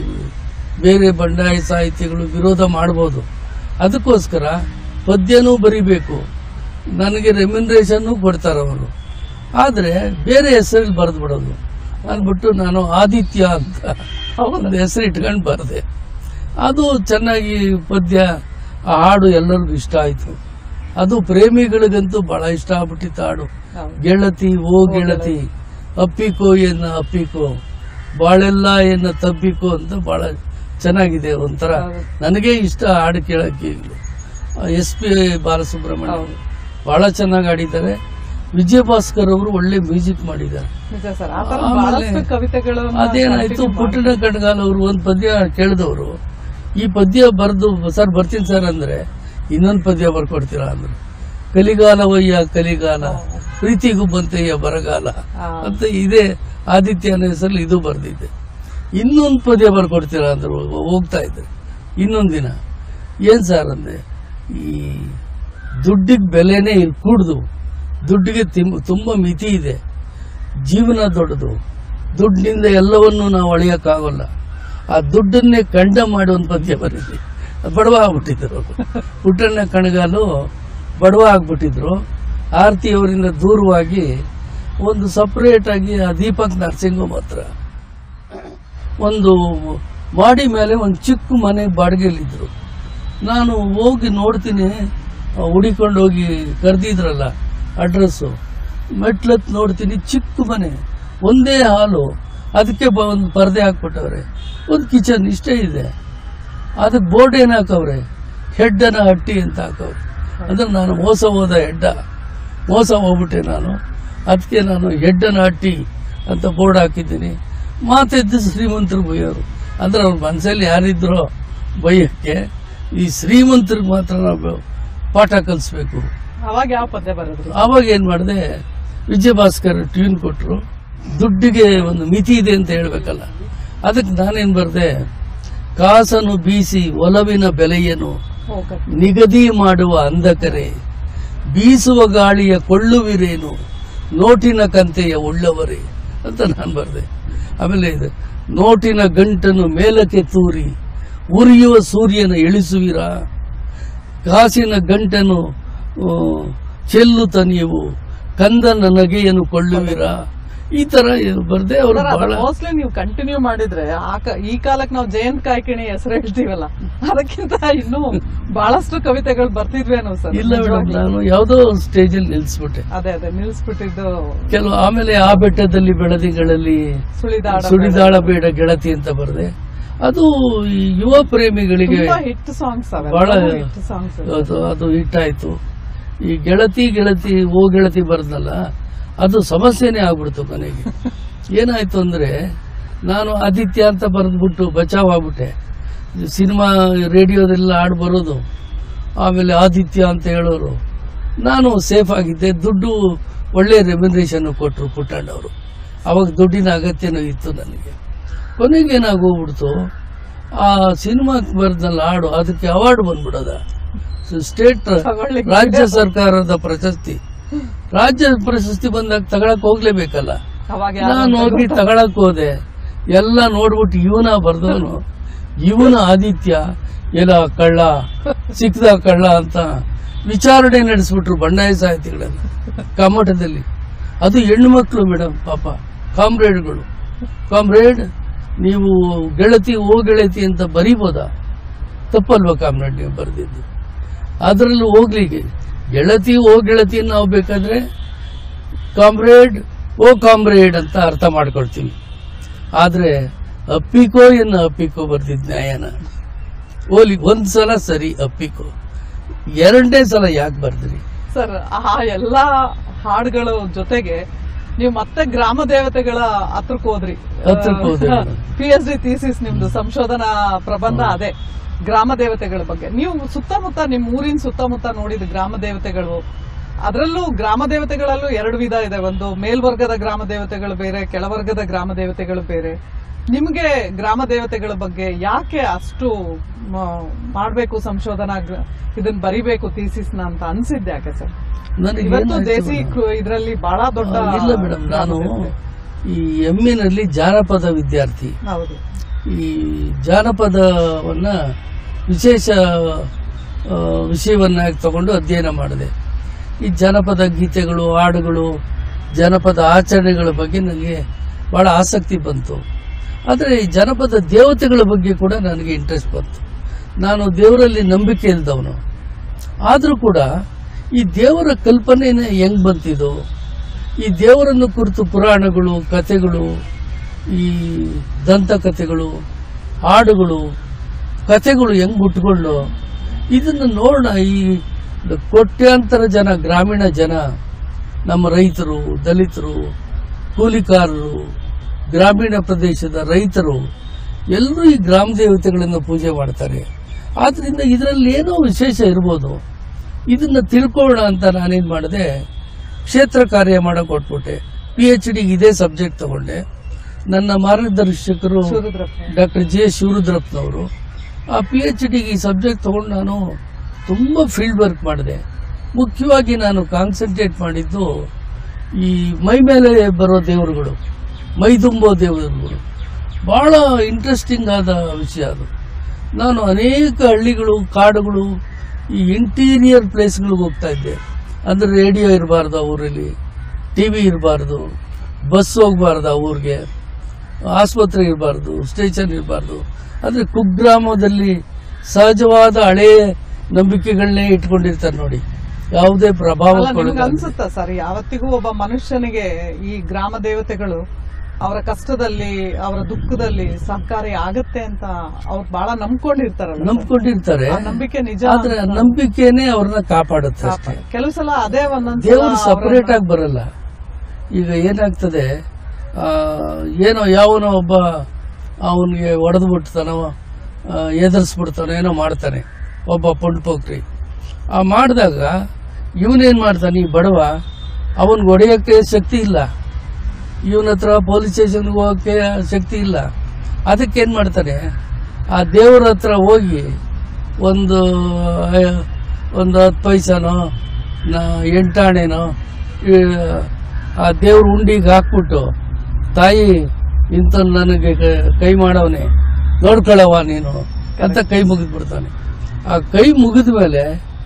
ಬೇರೆ ಬಂಡಾಯ ಸಾಹಿತ್ಯಗಳು ವಿರೋಧ ಮಾಡ್ಬೋದು ಅದಕ್ಕೋಸ್ಕರ ಪದ್ಯನೂ ಬರಿಬೇಕು ನನಗೆ ರೆಮ್ಯುನರೇಷನ್ನು ಕೊಡ್ತಾರೆ ಅವರು ಆದರೆ ಬೇರೆ ಹೆಸರಲ್ಲಿ ಬರೆದು ಬಿಡೋದು ಅಂದ್ಬಿಟ್ಟು ನಾನು ಆದಿತ್ಯ ಅಂತ ಒಂದು ಹೆಸರು ಇಟ್ಕೊಂಡು ಬರೆದೆ ಅದು ಚೆನ್ನಾಗಿ ಪದ್ಯ ಆ ಹಾಡು ಎಲ್ಲರಿಗೂ ಇಷ್ಟ ಆಯಿತು ಅದು ಪ್ರೇಮಿಗಳಿಗಂತೂ ಬಹಳ ಇಷ್ಟ ಆಗ್ಬಿಟ್ಟಿತ್ತು ಹಾಡು ಹೌದು. ಗೆಳತಿ ಓ ಗೆಳತಿ ಅಪ್ಪಿಕೋ ಎನ್ನ ಅಪ್ಪಿಕೋ ಬಾಳೆಲ್ಲ ಎನ್ನ ತಪ್ಪಿಕೋ ಅಂತ ಬಹಳ ಚೆನ್ನಾಗಿದೆ ಒಂಥರ ಹೌದು. ನನಗೆ ಇಷ್ಟ ಹಾಡು ಕೇಳಕ್ಕೆ ಈಗಲೂ ಎಸ್ ಪಿ ಬಾಲಸುಬ್ರಹ್ಮಣ್ಯ ಹೌದು. ಬಹಳ ಚೆನ್ನಾಗಿ ಆಡಿದ್ದಾರೆ ವಿಜಯ ಭಾಸ್ಕರ್ ಅವರು ಒಳ್ಳೆ ಮ್ಯೂಸಿಕ್ ಮಾಡಿದ್ದಾರೆ ನಿಜ ಸರ್ ಆ ತರ ಆಮೇಲೆ ಬಹಳಷ್ಟು ಕವಿತೆಗಳು ಅದೇನಾಯ್ತು ಪುಟ್ಟಣ ಕಡ್ಗಾಲ್ ಅವರು ಒಂದು ಪದ್ಯ ಕೇಳಿದವರು ಈ ಪದ್ಯ ಬರೆದು ಸರ್ ಬರ್ತೀನಿ ಸರ್ ಅಂದ್ರೆ ಇನ್ನೊಂದು ಪದ್ಯ ಬರ್ಕೊಡ್ತೀರಾ ಅಂದ್ರು ಕಲಿಗಾಲವಯ್ಯ ಕಲಿಗಾಲ ಪ್ರೀತಿಗೂ ಬಂತಯ್ಯ ಬರಗಾಲ ಅಂತ ಇದೇ ಆದಿತ್ಯ ಅನ್ನೋ ಹೆಸರಲ್ಲಿ ಇದು ಬರ್ದಿದ್ದೆ ಇನ್ನೊಂದು ಪದ್ಯ ಬರ್ಕೊಡ್ತೀರಾ ಅಂದ್ರು ಹೋಗ್ತಾ ಇದ್ದೆ ಇನ್ನೊಂದು ದಿನ ಏನ್ ಸರ್ ಅಂದೆ ಈ ದುಡ್ಡಿಗೆ ಬೆಲೆನೇ ಇಲ್ಲಿ ಕೂಡ್ದು ದುಡ್ಡಿಗೆ ತಿಮ್- ತುಂಬಾ ಮಿತಿ ಇದೆ ಜೀವನ ದೊಡ್ಡದು ದುಡ್ಡಿನಿಂದ ಎಲ್ಲವನ್ನೂ ನಾವು ಅಳಿಯೋಕ್ಕಾಗಲ್ಲ ಆ ದುಡ್ಡನ್ನೇ ಕಂಡ ಮಾಡಿ ಒಂದು ಪದ್ಯ ಬರೀಲಿ ಬಡವ ಆಗ್ಬಿಟ್ಟಿದ್ರು ಪುಟ್ಟಣ್ಣ ಕಣಗಾಲು ಬಡವ ಆಗ್ಬಿಟ್ಟಿದ್ರು ಆರತಿಯವರಿಂದ ದೂರವಾಗಿ ಒಂದು ಸಪ್ರೇಟ್ ಆಗಿ ಆ ದೀಪಕ್ ನರಸಿಂಗಮ್ ಹತ್ರ ಒಂದು ಮಾಡಿ ಮೇಲೆ ಒಂದು ಚಿಕ್ಕ ಮನೆ ಬಾಡಿಗೆಯಲ್ಲಿದ್ದರು ನಾನು ಹೋಗಿ ನೋಡ್ತೀನಿ ಆ, ಹುಡಿಕೊಂಡು ಹೋಗಿ ಕರೆದಿದ್ರಲ್ಲ ಅಡ್ರೆಸ್ಸು ಮೆಟ್ಲತ್ ನೋಡ್ತೀನಿ ಚಿಕ್ಕ ಮನೆ ಒಂದೇ ಹಾಲು ಅದಕ್ಕೆ ಬ ಒಂದು ಪರದೆ ಹಾಕ್ಬಿಟ್ಟವ್ರೆ ಒಂದು ಕಿಚನ್ ಇಷ್ಟೇ ಇದೆ ಅದಕ್ಕೆ ಬೋರ್ಡ್ ಏನು ಹಾಕವ್ರೆ ಹೆಡ್ಡನ ಹಟ್ಟಿ ಅಂತ ಹಾಕವ್ರೆ ಅಂದ್ರೆ ನಾನು ಮೋಸ ಹೋದ ಹೆಡ್ಡ ಮೋಸ ಹೋಗ್ಬಿಟ್ಟೆ ನಾನು ಅದಕ್ಕೆ ನಾನು ಹೆಡ್ಡನ ಹಟ್ಟಿ ಅಂತ ಬೋರ್ಡ್ ಹಾಕಿದ್ದೀನಿ ಮಾತೆದ್ದು ಶ್ರೀಮಂತರು ಬೈಯೋರು ಅಂದ್ರೆ ಅವ್ರ ಮನಸ್ಸಲ್ಲಿ ಯಾರಿದ್ರೋ ಬೈಯಕ್ಕೆ ಈ ಶ್ರೀಮಂತರಿಗೆ ಮಾತ್ರ ನಾವು ಪಾಠ ಕಲಿಸ್ಬೇಕು ಅವಾಗ ಯಾವ ಪದ್ಯ ಬರೋದು ಆವಾಗ ಏನು ಮಾಡಿದೆ ವಿಜಯ ಭಾಸ್ಕರ್ ಟ್ಯೂನ್ ಕೊಟ್ಟರು ದುಡ್ಡಿಗೆ ಒಂದು ಮಿತಿ ಇದೆ ಅಂತ ಹೇಳ್ಬೇಕಲ್ಲ ಅದಕ್ಕೆ ನಾನೇನು ಬರೆದೆ ಕಾಸನ್ನು ಬೀಸಿ ಒಲವಿನ ಬೆಲೆಯನ್ನು ಓಕೆ ನಿಗದಿ ಮಾಡುವ ಅಂಧಕರೆ ಬೀಸುವ ಗಾಳಿಯ ಕೊಳ್ಳುವಿರೇನು ನೋಟಿನ ಕಂತೆಯ ಉಳ್ಳವರೇ ಅಂತ ನಾನು ಬರೆದೆ ಆಮೇಲೆ ಇದು ನೋಟಿನ ಗಂಟನ್ನು ಮೇಲಕ್ಕೆ ತೂರಿ ಉರಿಯುವ ಸೂರ್ಯನ ಇಳಿಸುವಿರ ಕಾಸಿನ ಗಂಟನ್ನು ಆ, ಚೆಲ್ಲುತ್ತ ನೀವು ಕಂದನ ನಗೆಯನ್ನು ಕೊಳ್ಳುವಿರ ಈ ತರ ಬರ್ದೆ ಅವರು ಬಹಳ ಮೋಸ್ಟ್ಲಿ ನೀವು ಕಂಟಿನ್ಯೂ ಮಾಡಿದ್ರೆ ಆ ಕ- ಈ ಕಾಲಕ್ಕೆ ನಾವು ಜಯಂತ್ ಕಾಯ್ಕಿಣಿ ಹೆಸರು ಹೇಳ್ತೀವಲ್ಲ ಅದಕ್ಕಿಂತ ಇನ್ನೂ ಬಹಳಷ್ಟು ಕವಿತೆಗಳು ಬರ್ತಿದ್ವೇನೋ ಸರ್ ಇಲ್ಲ ಮೇಡಮ್ ನಾನು ಯಾವುದೋ ಸ್ಟೇಜಲ್ಲಿ ನಿಲ್ಲಿಸ್ಬಿಟ್ಟೆ ಅದೇ ಅದೇ ನಿಲ್ಸ್ಬಿಟ್ಟಿದ್ದು ಕೆಲವು ಆಮೇಲೆ ಆ ಬೆಟ್ಟದಲ್ಲಿ ಬೆಳದಿಗಳಲ್ಲಿ ಸುಳಿದಾಡ ಸುಡಿದಾಳ ಬೇಡ ಗೆಳತಿ ಅಂತ ಬರೆದೆ ಅದು ಈ ಯುವ ಪ್ರೇಮಿಗಳಿಗೆ ತುಂಬಾ ಹಿಟ್ ಸಾಂಗ್ಸ್ ಬಹಳ ಹಿಟ್ ಸಾಂಗ್ಸ್ ಅದು ಅದು ಹಿಟ್ಟಾಯ್ತು ಈ ಗೆಳತಿ ಗೆಳತಿ ಓ ಗೆಳತಿ ಬರ್ದಲ್ಲ ಅದು ಸಮಸ್ಯೆನೇ ಆಗ್ಬಿಡ್ತು ಕೊನೆಗೆ ಏನಾಯ್ತು ಅಂದ್ರೆ ನಾನು ಆದಿತ್ಯ ಅಂತ ಬರೆದ್ಬಿಟ್ಟು ಬಚಾವ್ ಆಗ್ಬಿಟ್ಟೆ ಸಿನಿಮಾ ರೇಡಿಯೋದೆಲ್ಲ ಹಾಡು ಬರೋದು ಆಮೇಲೆ ಆದಿತ್ಯ ಅಂತ ಹೇಳೋರು ನಾನು ಸೇಫ್ ಆಗಿದ್ದೆ ದುಡ್ಡು ಒಳ್ಳೆ ರೆಮ್ಯುನರೇಷನ್ ಕೊಟ್ಟರು ಪುಟ್ಟಣ್ಣವರು ಅವಾಗ ದುಡ್ಡಿನ ಅಗತ್ಯನೂ ಇತ್ತು ನನಗೆ ಕೊನೆಗೆ ಏನಾಗೋಗ್ಬಿಡ್ತು ಆ ಸಿನಿಮಾಕ್ಕೆ ಬರ್ದಲ್ಲ ಹಾಡು ಅದಕ್ಕೆ ಅವಾರ್ಡ್ ಬಂದ್ಬಿಡೋದ ಸ್ಟೇಟ್ ತಗೊಳ್ಳಿಕ್ಕೆ ರಾಜ್ಯ ಸರ್ಕಾರದ ಪ್ರಶಸ್ತಿ ರಾಜ್ಯ ಪ್ರಶಸ್ತಿ ಬಂದಾಗ ತಗೊಳಕ್ ಹೋಗ್ಲೇಬೇಕಲ್ಲ ಅವಾಗ ಯಾರು ನಾನು ಹೋಗಿ ತಗೊಳಕ್ ಹೋದೆ ಎಲ್ಲ ನೋಡ್ಬಿಟ್ಟು ಇವನ ಬರ್ದವನು ಇವನ ಆದಿತ್ಯ ಎಲ್ಲ ಕಳ್ಳ ಸಿಕ್ಕದ ಕಳ್ಳ ಅಂತ ವಿಚಾರಣೆ ನಡೆಸ್ಬಿಟ್ರು ಬಂಡಾಯ ಸಾಹಿತಿಗಳಲ್ಲಿ ಕಮ್ಮಟದಲ್ಲಿ ಅದು ಹೆಣ್ಣು ಮಕ್ಕಳು ಮೇಡಮ್ ಪಾಪ ಕಾಮ್ರೇಡ್ಗಳು ಕಾಮ್ರೇಡ್ ನೀವು ಗೆಳತಿ ಓ ಗೆಳತಿ ಅಂತ ಬರೀಬೋದಾ ತಪ್ಪಲ್ವಾ ಕಾಮ್ರೇಡ್ ನೀವು ಬರೆದಿದ್ದು ಅದರಲ್ಲೂ ಹೋಗ್ಲಿಕ್ಕೆ ಗೆಳತಿ ಓ ಗೆಳತಿ ನಾವು ಬೇಕಾದ್ರೆ ಕಾಮ್ರೇಡ್ ಓ ಕಾಮ್ರೇಡ್ ಅಂತ ಅರ್ಥ ಮಾಡ್ಕೊಳ್ತೀವಿ ಆದ್ರೆ ಅಪ್ಪಿಕೋ ಎನ್ನ ಅಪ್ಪಿಕೋ ಬರ್ತಿದ್ ನ್ಯಾಯನ ಓಲಿ ಒಂದ್ ಸಲ ಸರಿ ಅಪ್ಪಿಕೋ ಎರಡನೇ ಸಲ ಯಾಕೆ ಬರ್ದ್ರಿ ಸರ್ ಆ ಎಲ್ಲಾ ಹಾಡುಗಳ ಜೊತೆಗೆ ನೀವು ಮತ್ತೆ ಗ್ರಾಮ ದೇವತೆಗಳ ಹತ್ರಕ್ಕೆ ಹೋದ್ರಿ ಹತ್ರಕ್ಕೆ ಹೋದೆ madam. P H D thesis ನಿಮ್ದು ಸಂಶೋಧನಾ ಪ್ರಬಂಧ ಅದೇ ಗ್ರಾಮ ದೇವತೆಗಳ ಬಗ್ಗೆ ನೀವು ಸುತ್ತಮುತ್ತ ನಿಮ್ ಊರಿನ ಸುತ್ತಮುತ್ತ ನೋಡಿದ ಗ್ರಾಮ ದೇವತೆಗಳು ಅದರಲ್ಲೂ ಗ್ರಾಮ ದೇವತೆಗಳಲ್ಲೂ ಎರಡು ವಿಧ ಇದೆ ಒಂದು ಮೇಲ್ವರ್ಗದ ಗ್ರಾಮ ದೇವತೆಗಳು ಬೇರೆ ಕೆಳವರ್ಗದ ಗ್ರಾಮ ದೇವತೆಗಳು ಬೇರೆ ನಿಮ್ಗೆ ಗ್ರಾಮ ದೇವತೆಗಳ ಬಗ್ಗೆ ಯಾಕೆ ಅಷ್ಟು ಮ, ಮಾಡ್ಬೇಕು ಸಂಶೋಧನಾ ಗ್ರ- ಇದನ್ನ ಬರಿಬೇಕು ಥೀಸಿಸ್ನ ಅಂತ ಅನ್ಸಿದ್ದೆ ಯಾಕೆ ಸರ್ ನನಗೆ ಇವತ್ತು ಏನಾಯ್ತು ದೇಸಿ ಮೇಡಮ್? ಕು- ಇದ್ರಲ್ಲಿ ಬಹಳ ದೊಡ್ಡ ಆ, ಇಲ್ಲ ಮೇಡಮ್ ನಾನು ಗ್ರಾಮ ಈ ಎಮ್ಮಿನಲ್ಲಿ ಜಾನಪದ ವಿದ್ಯಾರ್ಥಿ ದೇವತೆ. ಹೌದು ಈ ಜಾನಪದವನ್ನ ವಿಶೇಷ ಆ, ವಿಷಯವನ್ನಾಗಿ ತಗೊಂಡು ಅಧ್ಯಯನ ಮಾಡಿದೆ ಈ ಜಾನಪದ ಗೀತೆಗಳು ಹಾಡುಗಳು ಜಾನಪದ ಆಚರಣೆಗಳ ಬಗ್ಗೆ ನನಗೆ ಬಹಳ ಆಸಕ್ತಿ ಬಂತು ಆದರೆ ಈ ಜನಪದ ದೇವತೆಗಳ ಬಗ್ಗೆ ಕೂಡ ನನಗೆ ಇಂಟ್ರೆಸ್ಟ್ ಬಂತು ನಾನು ದೇವರಲ್ಲಿ ನಂಬಿಕೆ ಇಲ್ದವನು ಆದರೂ ಕೂಡ ಈ ದೇವರ ಕಲ್ಪನೆನೇ ಹೆಂಗ್ ಬಂತಿದ್ದು ಈ ದೇವರನ್ನು ಕುರಿತು ಪುರಾಣಗಳು ಕಥೆಗಳು ಈ ದಂತಕಥೆಗಳು ಹಾಡುಗಳು ಕಥೆಗಳು ಹೆಂಗ್ ಹುಟ್ಕೊಂಡು ಇದನ್ನು ನೋಡೋಣ ಈ ಕೋಟ್ಯಾಂತರ ಜನ ಗ್ರಾಮೀಣ ಜನ ನಮ್ಮ ರೈತರು ದಲಿತರು ಕೂಲಿಕಾರರು ಗ್ರಾಮೀಣ ಪ್ರದೇಶದ ರೈತರು ಎಲ್ಲರೂ ಈ ಗ್ರಾಮ ದೇವತೆಗಳನ್ನು ಪೂಜೆ ಮಾಡ್ತಾರೆ ಆದ್ರಿಂದ ಇದರಲ್ಲಿ ಏನೋ ವಿಶೇಷ ಇರ್ಬೋದು ಇದನ್ನ ತಿಳ್ಕೊಳ್ಳೋಣ ಅಂತ ನಾನೇನ್ ಮಾಡಿದೆ ಕ್ಷೇತ್ರ ಕಾರ್ಯ ಮಾಡಕ್ ಕೊಟ್ಬಿಟ್ಟೆ ಪಿ ಎಚ್ ಡಿ ಇದೇ ಸಬ್ಜೆಕ್ಟ್ ತಗೊಂಡೆ ನನ್ನ ಮಾರ್ಗದರ್ಶಕರು ಶಿವರುದ್ರಪ್ಪ ಡಾಕ್ಟರ್ ಜೆ ಶಿವರುದ್ರಪ್ಪನವರು ಆ ಪಿ ಎಚ್ ಡಿಗೆ ಈ ಸಬ್ಜೆಕ್ಟ್ ತಗೊಂಡು ನಾನು ತುಂಬ ಫೀಲ್ಡ್ ವರ್ಕ್ ಮಾಡಿದೆ ಮುಖ್ಯವಾಗಿ ನಾನು ಕಾನ್ಸಂಟ್ರೇಟ್ ಮಾಡಿದ್ದು ಈ ಮೈ ಮೇಲೆ ಬರೋ ದೇವರುಗಳು ಮೈ ತುಂಬೋ ದೇವರುಗಳು ಬಹಳ ಇಂಟ್ರೆಸ್ಟಿಂಗ್ ಆದ ವಿಷಯ ಅದು ನಾನು ಅನೇಕ ಹಳ್ಳಿಗಳು ಕಾಡುಗಳು ಈ ಇಂಟೀರಿಯರ್ ಪ್ಲೇಸ್ಗಳಿಗೆ ಹೋಗ್ತಾ ಇದ್ದೆ ಅಂದ್ರೆ ರೇಡಿಯೋ ಇರಬಾರ್ದು ಆ ಊರಲ್ಲಿ ಟಿ ವಿ ಇರಬಾರ್ದು ಬಸ್ ಹೋಗ್ಬಾರ್ದು ಆ ಊರಿಗೆ ಆಸ್ಪತ್ರೆ ಇರಬಾರ್ದು ಸ್ಟೇಷನ್ ಇರಬಾರ್ದು ಅಂದರೆ ಕುಗ್ರಾಮದಲ್ಲಿ ಸಹಜವಾದ ಹಳೆಯ ನಂಬಿಕೆಗಳನ್ನೇ ಇಟ್ಕೊಂಡಿರ್ತಾರೆ ನೋಡಿ ಯಾವುದೇ ಪ್ರಭಾವ ಅಲ್ಲ ನಿಮ್ಗೆ ಕೊಡೋದು ಅನ್ಸುತ್ತಾ ಸರ್ ಯಾವತ್ತಿಗೂ ಒಬ್ಬ ಮನುಷ್ಯನಿಗೆ ಈ ಗ್ರಾಮ ದೇವತೆಗಳು ಅವರ ಕಷ್ಟದಲ್ಲಿ ಅವರ ದುಃಖದಲ್ಲಿ ಸಹಕಾರಿ ಆಗತ್ತೆ ಅಂತ ಅವ್ರು ಬಹಳ ನಂಬ್ಕೊಂಡಿರ್ತಾರಲ್ಲ ಸರ್. ನಂಬ್ಕೊಂಡಿರ್ತಾರೆ ಆ ನಂಬಿಕೆ ನಿಜ ಆದ್ರೆ ಆ ನಂಬಿಕೆನೇ ಅವ್ರನ್ನ ಕಾಪಾಡುತ್ತೆ ಅಷ್ಟೇ ಕೆಲವು ಸಲ ಅದೇ ಒಂದೊಂದ್ ಸಲ ದೇವರು ಸಪರೇಟ್ ಅವ್ರನ್ನ- ಆಗಿ ಬರಲ್ಲ ಈಗ ಏನಾಗ್ತದೆ ಆ, ಏನೋ ಯಾವನೋ ಒಬ್ಬ ಅವನಿಗೆ ಹೊಡೆದು ಬಿಡ್ತಾನೋ ಎದುರಿಸ್ಬಿಡ್ತಾನೋ ಏನೋ ಮಾಡ್ತಾನೆ ಒಬ್ಬ ಪುಂಡ್ ಪೋಕ್ರಿ ಆ ಮಾಡಿದಾಗ ಇವನೇನ್ ಮಾಡ್ತಾನೆ ಈ ಬಡವ ಅವನ್ಗೆ ಹೊಡೆಯೋಕ್ಕೆ ಶಕ್ತಿ ಇಲ್ಲ ಇವನ ಹತ್ರ ಪೊಲೀಸ್ ಸ್ಟೇಷನ್ಗೆ ಹೋಗೋಕ್ಕೆ ಶಕ್ತಿ ಇಲ್ಲ ಅದಕ್ಕೆ ಏನು ಮಾಡ್ತಾನೆ ಆ ದೇವ್ರ ಹತ್ರ ಹೋಗಿ ಒಂದು ಆ, ಒಂದು ಹತ್ತು ಪೈಸಾನೋ ನ ಎಂಟಾಣೆನೋ ಈ, ಆ ದೇವ್ರ ಉಂಡಿಗೆ ಹಾಕ್ಬಿಟ್ಟು ತಾಯಿ ಇಂಥ ನನಗೆ ಕ- ಕೈ ಮಾಡವನೆ ನೋಡ್ಕೊಳ್ಳವ ನೀನು ಅಂತ ಕೈ ಮುಗಿದ್ಬಿಡ್ತಾನೆ ಆ ಕೈ ಮುಗಿದ ಮೇಲೆ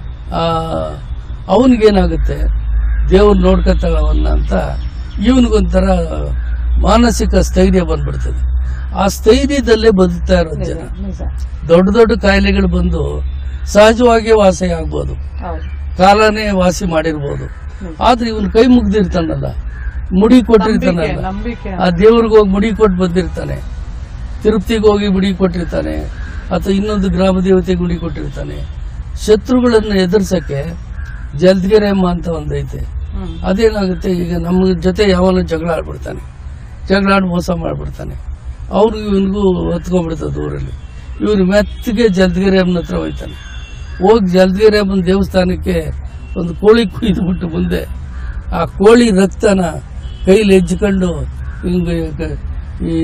ಅವನಿಗೇನಾಗುತ್ತೆ ದೇವ್ರು ನೋಡ್ಕೊತಾಳವನ್ನ ಅಂತ ಇವನಿಗೊಂಥರ ಮಾನಸಿಕ ಸ್ಥೈರ್ಯ ಬಂದ್ಬಿಡ್ತದೆ ಆ ಸ್ಥೈರ್ಯದಲ್ಲೇ ಬದುಕ್ತಾ ಇರೋದು ಜನ ನಿಜ ದೊಡ್ಡ ದೊಡ್ಡ ಕಾಯಿಲೆಗಳು ಬಂದು ಸಹಜವಾಗಿ ವಾಸಿ ಆಗ್ಬೋದು ಹೌದು ಕಾಲನೇ ವಾಸಿ ಮಾಡಿರ್ಬೋದು ಆದ್ರೆ ಇವನು ಕೈ ಮುಗ್ದಿರ್ತಾನಲ್ಲ ಮುಡಿ ನಂಬಿಕೆ ಕೊಟ್ಟಿರ್ತಾನಲ್ಲ ನಂಬಿಕೆ ಆ ದೇವ್ರಿಗೆ ಹೋಗಿ ಮುಡಿ ಕೊಟ್ಟು ಬಂದಿರ್ತಾನೆ ತಿರುಪ್ತಿಗೆ ಹೋಗಿ ಮುಡಿ ಕೊಟ್ಟಿರ್ತಾನೆ ಅಥವಾ ಇನ್ನೊಂದು ಗ್ರಾಮ ದೇವತೆಗೆ ಮುಡಿ ಕೊಟ್ಟಿರ್ತಾನೆ ಶತ್ರುಗಳನ್ನು ಎದುರ್ಸಕ್ಕೆ ಜಲ್ದಗೆರೆಮ್ಮ ಅಂತ ಒಂದೈತೆ ಹ್ಮ್ ಅದೇನಾಗುತ್ತೆ ಈಗ ನಮ್ಮ ಜೊತೆ ಯಾವನ ಜಗಳ ಆಡ್ಬಿಡ್ತಾನೆ ಜಗಳ ಆಡಿ ಮೋಸ ಮಾಡ್ಬಿಡ್ತಾನೆ ಅವ್ರಿಗೂ ಇವನಿಗೂ ಹೊತ್ಕೊಂಡ್ಬಿಡ್ತದೆ ಊರಲ್ಲಿ ಇವ್ರು ಮೆತ್ತಗೆ ಜಲ್ದಗಿರಿ ಅಮ್ಮನ ಹತ್ರ ಹೋಯ್ತಾನೆ ಹೋಗಿ ಜಲ್ದಗಿರಿ ಅಮ್ಮನ ದೇವಸ್ಥಾನಕ್ಕೆ ಒಂದು ಕೋಳಿ ಕುಯ್ದುಬಿಟ್ಟು ಮುಂದೆ ಆ ಕೋಳಿ ರಕ್ತನ ಕೈಲಿ ಹೆಜ್ಕೊಂಡು ಹಿಂಗೆ ಕ- ಈ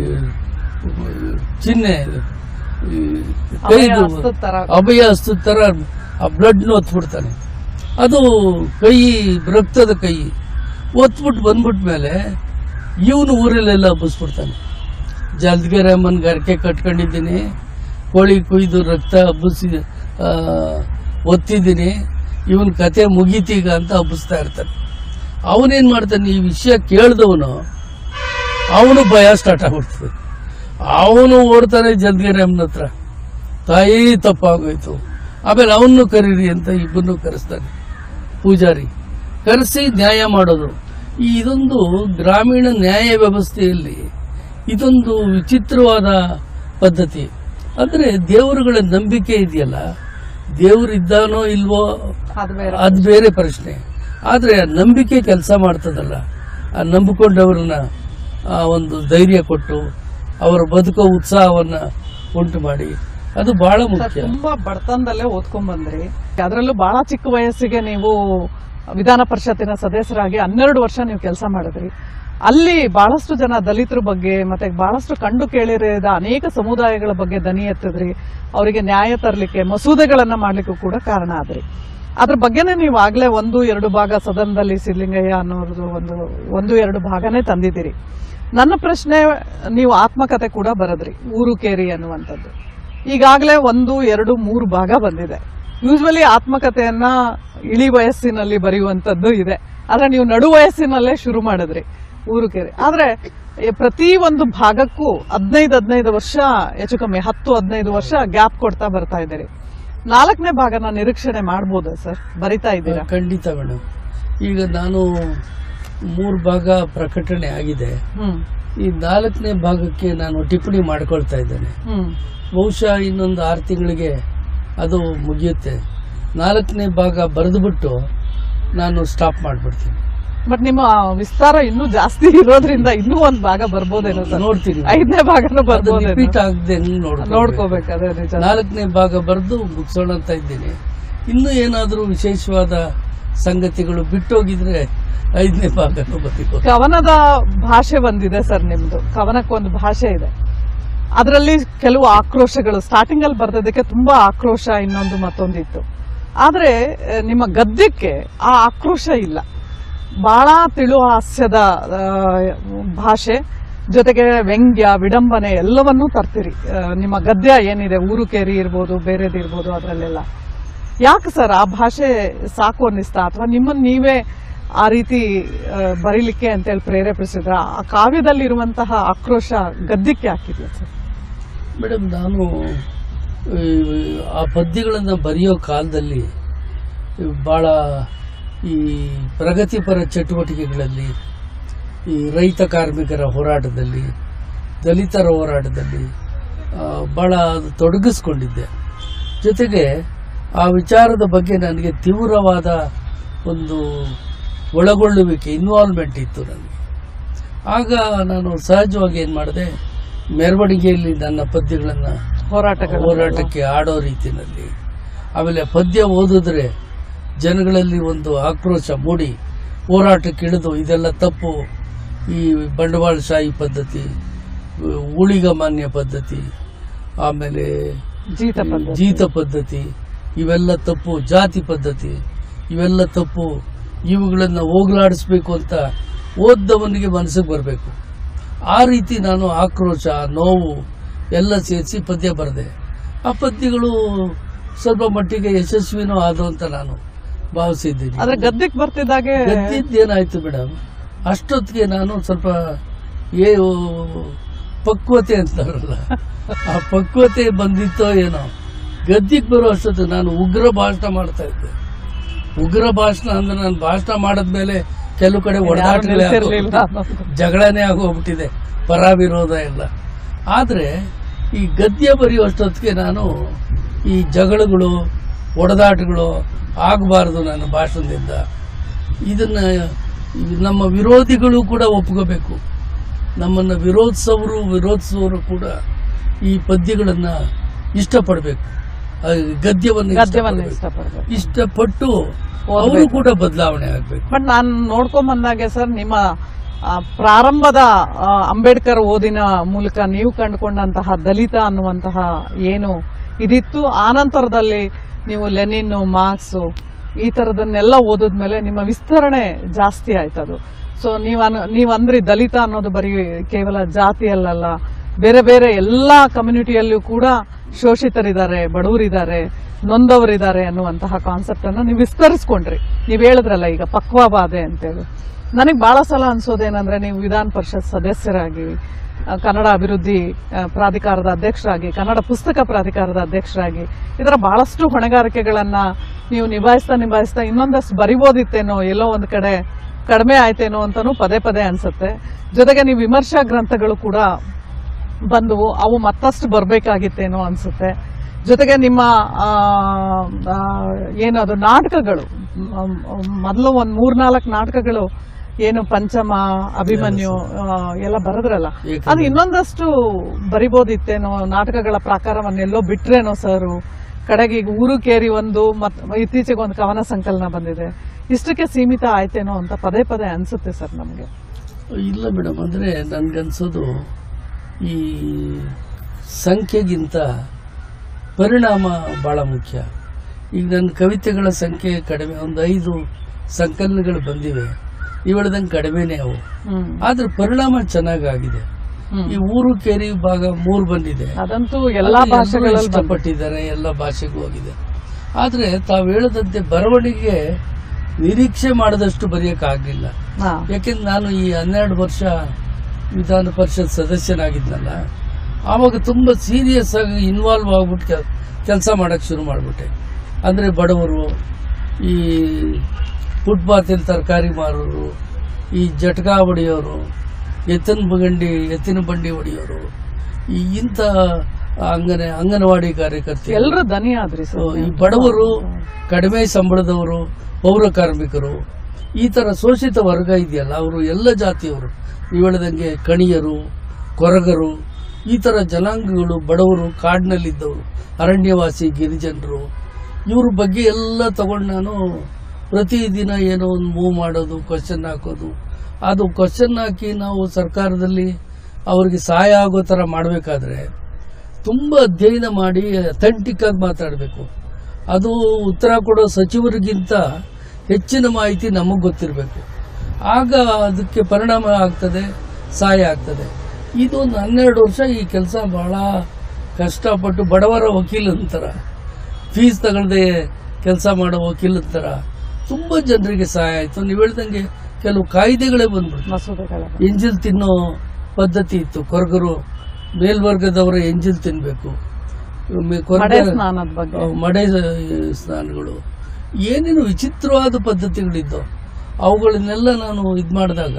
ಚಿಹ್ನೆ ಈ ಅಭಯ ಕೈದು ಹಸ್ತದ ತರ ಅಭಯ ಹಸ್ತದ ಥರ ಆ ಬ್ಲಡ್ನ ಒತ್ಬಿಡ್ತಾನೆ ಅದು ಕೈ ರಕ್ತದ ಕೈ ಒತ್ಬಿಟ್ಟು ಬಂದ್ಬಿಟ್ಟ ಮೇಲೆ ಇವನು ಊರಲ್ಲೆಲ್ಲ ಹಬ್ಬಿಸ್ಬಿಡ್ತಾನೆ ಜಲ್ದಗೆರೆ ಅಮ್ಮನ ಗರ್ಕೆ ಕಟ್ಕೊಂಡಿದ್ದೀನಿ ಕೋಳಿ ಕುಯ್ದು ರಕ್ತ ಹಬ್ಬಿಸಿ ಆ, ಒತ್ತಿದ್ದೀನಿ ಇವನ್ ಕತೆ ಮುಗೀತೀಗ ಅಂತ ಹಬ್ಬಿಸ್ತಾ ಇರ್ತಾನೆ ಅವನೇನ್ ಮಾಡ್ತಾನೆ ಈ ವಿಷಯ ಕೇಳ್ದವನು ಅವನು ಭಯ ಸ್ಟಾರ್ಟ್ ಆಗ್ಬಿಡ್ತದೆ ಅವನು ಓಡ್ತಾನೆ ಜಲ್ದಗೆರೆ ಅಮ್ಮನ ಹತ್ರ ತಾಯಿ ತಪ್ಪಾಗೋಯ್ತು ಆಮೇಲೆ ಅವನು ಕರೀರಿ ಅಂತ ಇಬ್ಬರನ್ನು ಕರೆಸ್ತಾನೆ ಪೂಜಾರಿ ಕರೆಸಿ ನ್ಯಾಯ ಮಾಡೋದು ಈ ಇದೊಂದು ಗ್ರಾಮೀಣ ನ್ಯಾಯ ವ್ಯವಸ್ಥೆಯಲ್ಲಿ ಇದೊಂದು ವಿಚಿತ್ರವಾದ ಪದ್ಧತಿ ಅಂದ್ರೆ ದೇವರುಗಳ ನಂಬಿಕೆ ಇದೆಯಲ್ಲ ದೇವರು ಇದ್ದಾನೋ ಇಲ್ವೋ ಅದು ಬೇರೆ ಅದು ಬೇರೆ ಪ್ರಶ್ನೆ ಆದ್ರೆ ಆ ನಂಬಿಕೆ ಕೆಲಸ ಮಾಡ್ತದಲ್ಲ ಆ ನಂಬಿಕೊಂಡವ್ರನ್ನ ಆ ಒಂದು ಧೈರ್ಯ ಕೊಟ್ಟು ಅವರ ಬದುಕೋ ಉತ್ಸಾಹವನ್ನ ಉಂಟು ಮಾಡಿ ಅದು ಬಹಳ ಸರ್, ಮುಖ್ಯ ತುಂಬಾ ಬಡತನದಲ್ಲೇ ಓದ್ಕೊಂಡ್ ಬಂದ್ರಿ ಅದರಲ್ಲೂ ಬಹಳ ಚಿಕ್ಕ ವಯಸ್ಸಿಗೆ ನೀವು ವಿಧಾನ ಪರಿಷತ್ತಿನ ಸದಸ್ಯರಾಗಿ ಹನ್ನೆರಡು ವರ್ಷ ನೀವು ಕೆಲಸ ಮಾಡಿದ್ರಿ ಅಲ್ಲಿ ಬಹಳಷ್ಟು ಜನ ದಲಿತರ ಬಗ್ಗೆ ಮತ್ತೆ ಬಹಳಷ್ಟು ಕಂಡು ಕೇಳಿರದ ಅನೇಕ ಸಮುದಾಯಗಳ ಬಗ್ಗೆ ದನಿ ಎತ್ತಿದ್ರಿ ಅವರಿಗೆ ನ್ಯಾಯ ತರಲಿಕ್ಕೆ ಮಸೂದೆಗಳನ್ನ ಮಾಡ್ಲಿಕ್ಕೂ ಕೂಡ ಕಾರಣ ಆದ್ರಿ ಅದ್ರ ಬಗ್ಗೆನೇ ನೀವು ಆಗ್ಲೇ ಒಂದು ಎರಡು ಭಾಗ ಸದನದಲ್ಲಿ ಸಿದ್ಲಿಂಗಯ್ಯ ಅನ್ನೋದು ಒಂದು ಒಂದು ಎರಡು ಭಾಗನೇ ತಂದಿದ್ದೀರಿ ನನ್ನ ಪ್ರಶ್ನೆ ನೀವು ಆತ್ಮಕತೆ ಕೂಡ ಬರದ್ರಿ ಊರು ಕೇರಿ ಅನ್ನುವಂಥದ್ದು ಈಗಾಗಲೇ ಒಂದು ಎರಡು ಮೂರು ಭಾಗ ಬಂದಿದೆ ಯೂಶ್ವಲಿ ಆತ್ಮಕತೆಯನ್ನ ಇಳಿ ವಯಸ್ಸಿನಲ್ಲಿ ಬರೆಯುವಂಥದ್ದು ಇದೆ ಆದ್ರೆ ನೀವು ನಡು ವಯಸ್ಸಿನಲ್ಲೇ ಶುರು ಮಾಡಿದ್ರಿ ಊರು ಕೇರಿ ಆದ್ರೆ ಈ ಪ್ರತಿ ಒಂದು ಭಾಗಕ್ಕೂ ಹದಿನೈದು ಹದಿನೈದು ವರ್ಷ ಹೆಚ್ಚು ಕಮ್ಮಿ ಹತ್ತು ಹದಿನೈದು ವರ್ಷ ಗ್ಯಾಪ್ ಕೊಡ್ತಾ ಬರ್ತಾ ಇದ್ದೀರಿ ನಾಲ್ಕನೇ ಭಾಗನ ನಿರೀಕ್ಷಣೆ ಮಾಡ್ಬೋದಾ ಸರ್ ಬರಿತಾ ಇದ್ದೀರಾ ಖಂಡಿತ ಮೇಡಮ್ ಈಗ ನಾನು ಮೂರು ಭಾಗ ಪ್ರಕಟಣೆ ಆಗಿದೆ ಹ್ಮ್ ಈ ನಾಲ್ಕನೇ ಭಾಗಕ್ಕೆ ನಾನು ಟಿಪ್ಪಣಿ ಮಾಡ್ಕೊಳ್ತಾ ಇದ್ದೇನೆ ಹ್ಮ್ ಬಹುಶಃ ಇನ್ನೊಂದು ಆರು ತಿಂಗಳಿಗೆ ಅದು ಮುಗಿಯುತ್ತೆ ನಾಲ್ಕನೇ ಭಾಗ ಬರೆದುಬಿಟ್ಟು ನಾನು ಸ್ಟಾಪ್ ಮಾಡಿಬಿಡ್ತೀನಿ ಬಟ್ ನಿಮ್ಮ ವಿಸ್ತಾರ ಇನ್ನೂ ಜಾಸ್ತಿ ಇರೋದ್ರಿಂದ ಇನ್ನೂ ಒಂದ್ ಭಾಗ ಬರ್ಬೋದೇನೋ ಸರ್ ನೋಡ್ತೀನಿ ಐದನೇ ಭಾಗನೂ ಅದು ಬರ್ಬೋದೇನೋ ರಿಪೀಟ್ ಆಗದೆ ನೋಡ್ಕೋಬೇಕು ನೋಡ್ಕೋಬೇಕು ಅದೇ ನಿಜ ನಾಲ್ಕನೇ ಭಾಗ ಬರೆದು ಮುಗಿಸೋಣ ಅಂತ ಇದ್ದೀನಿ ಇನ್ನೂ ಏನಾದರೂ ವಿಶೇಷವಾದ ಸಂಗತಿಗಳು ಬಿಟ್ಟೋಗಿದ್ರೆ ಐದನೇ ಭಾಗನೂ ಬರೀಬೋದು ಕವನದ ಭಾಷೆ ಒಂದಿದೆ ಸರ್ ನಿಮ್ದು ಕವನಕ್ಕೊಂದು ಭಾಷೆ ಇದೆ ಅದರಲ್ಲಿ ಕೆಲವು ಆಕ್ರೋಶಗಳು ಸ್ಟಾರ್ಟಿಂಗ್ ಅಲ್ಲಿ ಬರ್ದಿದ್ದಕ್ಕೆ ತುಂಬಾ ಆಕ್ರೋಶ ಇನ್ನೊಂದು ಮತ್ತೊಂದು ಇತ್ತು ಆದ್ರೆ ಆ, ನಿಮ್ಮ ಗದ್ಯಕ್ಕೆ ಆ ಆಕ್ರೋಶ ಇಲ್ಲ ಬಹಳ ತಿಳು ಹಾಸ್ಯದ ಆ, ಭಾಷೆ ಜೊತೆಗೆ ವ್ಯಂಗ್ಯ ವಿಡಂಬನೆ ಎಲ್ಲವನ್ನೂ ತರ್ತೀರಿ ಆ, ನಿಮ್ಮ ಗದ್ಯ ಏನಿದೆ ಊರು ಕೇರಿ ಇರ್ಬೋದು ಬೇರೆದಿರ್ಬೋದು ಅದರಲ್ಲೆಲ್ಲ ಯಾಕೆ ಸರ್ ಆ ಭಾಷೆ ಸಾಕು ಅನ್ನಿಸ್ತಾ ಅಥವಾ ನಿಮ್ಮನ್ನ ನೀವೇ ಆ ರೀತಿ ಆ, ಬರೀಲಿಕ್ಕೆ ಅಂತೇಳಿ ಪ್ರೇರೇಪಿಸಿದ್ರ ಆ ಕಾವ್ಯದಲ್ಲಿರುವಂತಹ ಆಕ್ರೋಶ ಗದ್ಯಕ್ಕೆ ಹಾಕಿದ್ಯಾ ಸರ್ ಮೇಡಮ್ ನಾನು ಈ, ಆ ಪದ್ಯಗಳನ್ನು ಬರೆಯೋ ಕಾಲದಲ್ಲಿ ಭಾಳ ಈ ಪ್ರಗತಿಪರ ಚಟುವಟಿಕೆಗಳಲ್ಲಿ ಈ ರೈತ ಕಾರ್ಮಿಕರ ಹೋರಾಟದಲ್ಲಿ ದಲಿತರ ಹೋರಾಟದಲ್ಲಿ ಆ, ಭಾಳ ಅದು ತೊಡಗಿಸ್ಕೊಂಡಿದ್ದೆ ಜೊತೆಗೆ ಆ ವಿಚಾರದ ಬಗ್ಗೆ ನನಗೆ ತೀವ್ರವಾದ ಒಂದು ಒಳಗೊಳ್ಳುವಿಕೆ ಇನ್ವಾಲ್ವ್ಮೆಂಟ್ ಇತ್ತು ನನಗೆ ಆಗ ನಾನು ಸಹಜವಾಗಿ ಏನು ಮಾಡಿದೆ ಮೆರವಣಿಗೆಯಲ್ಲಿ ನನ್ನ ಪದ್ಯಗಳನ್ನು ಹೋರಾಟಗಳು ಹೋರಾಟಕ್ಕೆ ಆಡೋ ರೀತಿಯಲ್ಲಿ ಆಮೇಲೆ ಪದ್ಯ ಓದಿದ್ರೆ ಜನಗಳಲ್ಲಿ ಒಂದು ಆಕ್ರೋಶ ಮೂಡಿ ಹೋರಾಟಕ್ಕೆ ಇಳಿದು ಇದೆಲ್ಲ ತಪ್ಪು ಈ ಬಂಡವಾಳಶಾಹಿ ಪದ್ಧತಿ ಊಳಿಗಮಾನ್ಯ ಪದ್ಧತಿ ಆಮೇಲೆ ಜೀತ ಪದ್ಧತಿ. ಜೀತ ಪದ್ಧತಿ ಇವೆಲ್ಲ ತಪ್ಪು ಜಾತಿ ಪದ್ಧತಿ ಇವೆಲ್ಲ ತಪ್ಪು ಇವುಗಳನ್ನು ಹೋಗ್ಲಾಡಿಸ್ಬೇಕು ಅಂತ ಓದ್ದವನಿಗೆ ಮನಸ್ಸಿಗೆ ಬರಬೇಕು ಆ ರೀತಿ ನಾನು ಆಕ್ರೋಶ ನೋವು ಎಲ್ಲ ಸೇರಿಸಿ ಪದ್ಯ ಬರೆದೆ ಆ ಪದ್ಯಗಳು ಸ್ವಲ್ಪ ಮಟ್ಟಿಗೆ ಯಶಸ್ವಿನೂ ಆದವು ಅಂತ ನಾನು ಭಾವಿಸಿದ್ದೀನಿ ಆದ್ರೆ ಗದ್ಯಕ್ಕೆ ಬರ್ತಿದ್ದಾಗೆ ಗದ್ದಿದ್ದೇನಾಯ್ತು ಮೇಡಮ್ ಅಷ್ಟೊತ್ತಿಗೆ ನಾನು ಸ್ವಲ್ಪ ಏ ಪಕ್ವತೆ ಅಂತಾರಲ್ಲ ಆ ಪಕ್ವತೆ ಬಂದಿತ್ತೋ ಏನೋ ಗದ್ದಿಗೆ ಬರೋ ಅಷ್ಟೊತ್ತಿಗೆ ನಾನು ಉಗ್ರ ಭಾಷಣ ಮಾಡ್ತಾ ಇದ್ದೆ ಉಗ್ರ ಭಾಷಣ ಅಂದ್ರೆ ನಾನು ಭಾಷಣ ಮಾಡಿದ್ಮೇಲೆ ಕೆಲವು ಕಡೆ ಹೊಡೆದಾಟಗಳೇ ನಿಲ್ಸಿರ್ಲಿಲ್ಲ ಆಗೋಗ್ಬಿಟ್ಟಿದೆ. ಜಗಳನೇ ಆಗೋಗ್ಬಿಟ್ಟಿದೆ ಪರ ವಿರೋಧ ಎಲ್ಲ ಆದರೆ ಈ ಗದ್ಯ ಬರೆಯುವಷ್ಟೊತ್ತಿಗೆ ನಾನು ಈ ಜಗಳಗಳು ಹೊಡೆದಾಟಗಳು ಆಗಬಾರ್ದು ನನ್ನ ಭಾಷಣದಿಂದ ಇದನ್ನ ಈ ನಮ್ಮ ವಿರೋಧಿಗಳು ಕೂಡ ಒಪ್ಕೋಬೇಕು ನಮ್ಮನ್ನು ವಿರೋಧಿಸೋರು ವಿರೋಧಿಸುವವರು ಕೂಡ ಈ ಪದ್ಯಗಳನ್ನು ಇಷ್ಟಪಡಬೇಕು ಆ ಗದ್ಯವನ್ನು ಗದ್ಯವನ್ನ ಇಷ್ಟಪಡ್ಬೇಕು. ಇಷ್ಟಪಡ್ಬೇಕು ಇಷ್ಟಪಟ್ಟು ಅವರು ಓದ್ಬೇಕು. ಕೂಡ ಬದಲಾವಣೆ ಆಗಬೇಕು ಬಟ್ ನಾನು ನೋಡ್ಕೊಂಡ್ ಬಂದಾಗೆ ಸರ್ ನಿಮ್ಮ ಆ, ಪ್ರಾರಂಭದ ಆ, ಅಂಬೇಡ್ಕರ್ ಓದಿನ ಮೂಲಕ ನೀವು ಕಂಡುಕೊಂಡಂತಹ ದಲಿತ ಅನ್ನುವಂತಹ ಏನು ಇದಿತ್ತು ಆನಂತರದಲ್ಲಿ ನೀವು ಲೆನಿನ್ ಮಾರ್ಕ್ಸ್ ಈ ತರದನ್ನೆಲ್ಲ ಓದಿದ್ಮೇಲೆ ನಿಮ್ಮ ವಿಸ್ತರಣೆ ಜಾಸ್ತಿ ಆಯ್ತದು ಸೊ ನೀವ್ ಅನ್- ನೀವ್ ಅಂದ್ರಿ ದಲಿತ ಅನ್ನೋದು ಬರೀ ಕೇವಲ ಜಾತಿಯಲ್ಲಲ್ಲ ಬೇರೆ ಬೇರೆ ಎಲ್ಲಾ ಕಮ್ಯುನಿಟಿಯಲ್ಲೂ ಕೂಡ ಶೋಷಿತರಿದ್ದಾರೆ ಬಡವರಿದ್ದಾರೆ ನೊಂದವರಿದ್ದಾರೆ ಅನ್ನುವಂತಹ ಕಾನ್ಸೆಪ್ಟ್ ಅನ್ನ ನೀವು ವಿಸ್ತರಿಸ್ಕೊಂಡ್ರಿ ನೀವ್ ಹೇಳಿದ್ರಲ್ಲ ಈಗ ಪಕ್ವಬಾಧೆ ಅಂತೇಳಿ ನನಗೆ ಬಹಳ ಸಲ ಅನ್ಸೋದೇನಂದ್ರೆ ನೀವು ವಿಧಾನ ಪರಿಷತ್ ಸದಸ್ಯರಾಗಿ ಆ, ಕನ್ನಡ ಅಭಿವೃದ್ಧಿ ಆ, ಪ್ರಾಧಿಕಾರದ ಅಧ್ಯಕ್ಷರಾಗಿ ಕನ್ನಡ ಪುಸ್ತಕ ಪ್ರಾಧಿಕಾರದ ಅಧ್ಯಕ್ಷರಾಗಿ ಇದರ ಬಹಳಷ್ಟು ಹೊಣೆಗಾರಿಕೆಗಳನ್ನ ನೀವು ನಿಭಾಯಿಸ್ತಾ ನಿಭಾಯಿಸ್ತಾ ಇನ್ನೊಂದಷ್ಟು ಬರಿಬೋದಿತ್ತೇನೋ ಎಲ್ಲೋ ಒಂದ್ ಕಡೆ ಕಡಿಮೆ ಆಯ್ತೇನೋ ಅಂತಾನೂ ಪದೇ ಪದೇ ಅನ್ಸುತ್ತೆ ಜೊತೆಗೆ ನೀವು ವಿಮರ್ಶಾ ಗ್ರಂಥಗಳು ಕೂಡ ಬಂದವು ಅವು ಮತ್ತಷ್ಟು ಬರಬೇಕಾಗಿತ್ತೇನೋ ಅನ್ಸುತ್ತೆ ಜೊತೆಗೆ ನಿಮ್ಮ ಆ, ಆ, ಏನದು ನಾಟಕಗಳು ಮ್, ಮೊದಲು ಒಂದು ಮೂರ್ನಾಲ್ಕು ನಾಟಕಗಳು ಏನು ಪಂಚಮ ಅಭಿಮನ್ಯು ಆ, ಎಲ್ಲ ಬರೆದ್ರಲ್ಲ ಏಕಂದ್ರೆ- ಅದು ಇನ್ನೊಂದಷ್ಟು ಬರಿಬೋದಿತ್ತೇನೋ ನಾಟಕಗಳ ಪ್ರಕಾರವನ್ನೆಲ್ಲೋ ಬಿಟ್ರೇನೋ ಸರ್ ಕಡೆಗೆ ಈಗ ಊರು ಕೇರಿ ಒಂದು ಮತ್ ಇತ್ತೀಚೆಗೆ ಒಂದು ಕವನ ಸಂಕಲನ ಬಂದಿದೆ ಇಷ್ಟಕ್ಕೆ ಸೀಮಿತ ಆಯ್ತೇನೋ ಅಂತ ಪದೇ ಪದೇ ಅನ್ಸುತ್ತೆ ಸರ್ ನಮಗೆ ಇಲ್ಲ ಮೇಡಮ್ ಅಂದರೆ ನನಗನ್ಸೋದು ಈ ಸಂಖ್ಯೆಗಿಂತ ಪರಿಣಾಮ ಭಾಳ ಮುಖ್ಯ ಈಗ ನನ್ನ ಕವಿತೆಗಳ ಸಂಖ್ಯೆ ಕಡಿಮೆ ಒಂದು ಐದು ಸಂಕಲನಗಳು ಬಂದಿವೆ ಇವಳದಂಗೆ ಕಡಿಮೆನೇ ಅವು ಹ್ಮ್ ಆದ್ರೆ ಪರಿಣಾಮ ಚೆನ್ನಾಗಾಗಿದೆ ಹ್ಮ್. ಈ ಊರು ಕೇರಿ ಭಾಗ ಮೂರು ಬಂದಿದೆ ಅದಂತೂ ಎಲ್ಲಾ ಅದು ಎಲ್ರೂ ಭಾಷೆಗಳಲ್ಲಿ ಬಂದಿದೆ. ಇಷ್ಟಪಟ್ಟಿದ್ದಾರೆ ಎಲ್ಲ ಭಾಷೆಗೂ ಹೋಗಿದೆ ಆದರೆ ತಾವು ಹೇಳದಂತೆ ಬರವಣಿಗೆ ನಿರೀಕ್ಷೆ ಮಾಡಿದಷ್ಟು ಬರೆಯೋಕ್ಕಾಗಲಿಲ್ಲ ಹಾ. ಯಾಕೆಂದ್ರೆ ನಾನು ಈ ಹನ್ನೆರಡು ವರ್ಷ ವಿಧಾನ ಪರಿಷತ್ ಸದಸ್ಯನಾಗಿದ್ನಲ್ಲ ಆವಾಗ ತುಂಬ ಸೀರಿಯಸ್ ಆಗಿ ಇನ್ವಾಲ್ವ್ ಆಗ್ಬಿಟ್ಟು ಕೆಲಸ ಮಾಡೋಕ್ಕೆ ಶುರು ಮಾಡಿಬಿಟ್ಟೆ ಅಂದರೆ ಬಡವರು ಈ ಫುಟ್ಪಾತಲ್ಲಿ ತರಕಾರಿ ಮಾರೋರು ಈ ಜಟ್ಕಾ ಹೊಡೆಯೋರು ಎತ್ತಿನ ಬಂಡಿ ಎತ್ತಿನ ಬಂಡಿ ಹೊಡೆಯೋರು ಈ ಇಂಥ ಅಂಗನ ಅಂಗನವಾಡಿ ಕಾರ್ಯಕರ್ತರು ಎಲ್ರು ದನಿ ಆದ್ರಿ ಸೊ, ಸರ್ ಈ ಬಡವರು ಕಡಿಮೆ ಸಂಬಳದವರು ಪೌರ ಕಾರ್ಮಿಕರು ಈ ತರ ಶೋಷಿತ ವರ್ಗ ಇದೆಯಲ್ಲ ಅವರು ಎಲ್ಲ ಜಾತಿಯವರು ನೀವು ಹೇಳ್ದಂಗೆ ಕಣಿಯರು ಕೊರಗರು ಈ ತರ ಜನಾಂಗಗಳು ಬಡವರು ಕಾಡಿನಲ್ಲಿದ್ದವರು ಅರಣ್ಯವಾಸಿ ಗಿರಿಜನರು ಇವ್ರ ಬಗ್ಗೆ ಎಲ್ಲ ತಗೊಂಡು ನಾನು ಪ್ರತಿದಿನ ಏನೋ ಒಂದು ಮೂವ್ ಮಾಡೋದು ಕ್ವಶನ್ ಹಾಕೋದು ಅದು ಕ್ವಶನ್ ಹಾಕಿ ನಾವು ಸರ್ಕಾರದಲ್ಲಿ ಅವ್ರಿಗೆ ಸಹಾಯ ಆಗೋ ಥರ ಮಾಡಬೇಕಾದ್ರೆ ತುಂಬ ಅಧ್ಯಯನ ಮಾಡಿ ಅಥೆಂಟಿಕ್ ಆಗಿ ಮಾತಾಡಬೇಕು ಅದು ಉತ್ತರ ಕೊಡೋ ಸಚಿವರಿಗಿಂತ ಹೆಚ್ಚಿನ ಮಾಹಿತಿ ನಮಗೆ ಗೊತ್ತಿರಬೇಕು ಆಗ ಅದಕ್ಕೆ ಪರಿಣಾಮ ಆಗ್ತದೆ ಸಹಾಯ ಆಗ್ತದೆ ಇದು ಒಂದು ಹನ್ನೆರಡು ವರ್ಷ ಈ ಕೆಲಸ ಬಹಳ ಕಷ್ಟಪಟ್ಟು ಬಡವರ ವಕೀಲನ ಥರ ಫೀಸ್ ತಗೊಳ್ದೆ ಕೆಲಸ ಮಾಡೋ ವಕೀಲರ ಥರ ತುಂಬ ಜನರಿಗೆ ಸಹಾಯ ಆಯಿತು ನೀವು ಹೇಳ್ದಂಗೆ ಕೆಲವು ಕಾಯ್ದೆಗಳೇ ಬಂದ್ಬಿಡ್ತು ಮಸೂದೆಗಳ ಎಂಜಿಲ್ ತಿನ್ನೋ ಪದ್ಧತಿ ಇತ್ತು ಕೊರಗರು ಮೇಲ್ವರ್ಗದವರ ಎಂಜಿಲ್ ತಿನ್ನಬೇಕು ಮಡೆ ಸ್ನಾನದ ಬಗ್ಗೆ ಮಡೆ ಸ್ನಾನಗಳು ಏನೇನು ವಿಚಿತ್ರವಾದ ಪದ್ಧತಿಗಳಿದ್ದವು ಅವುಗಳನ್ನೆಲ್ಲ ನಾನು ಇದು ಮಾಡಿದಾಗ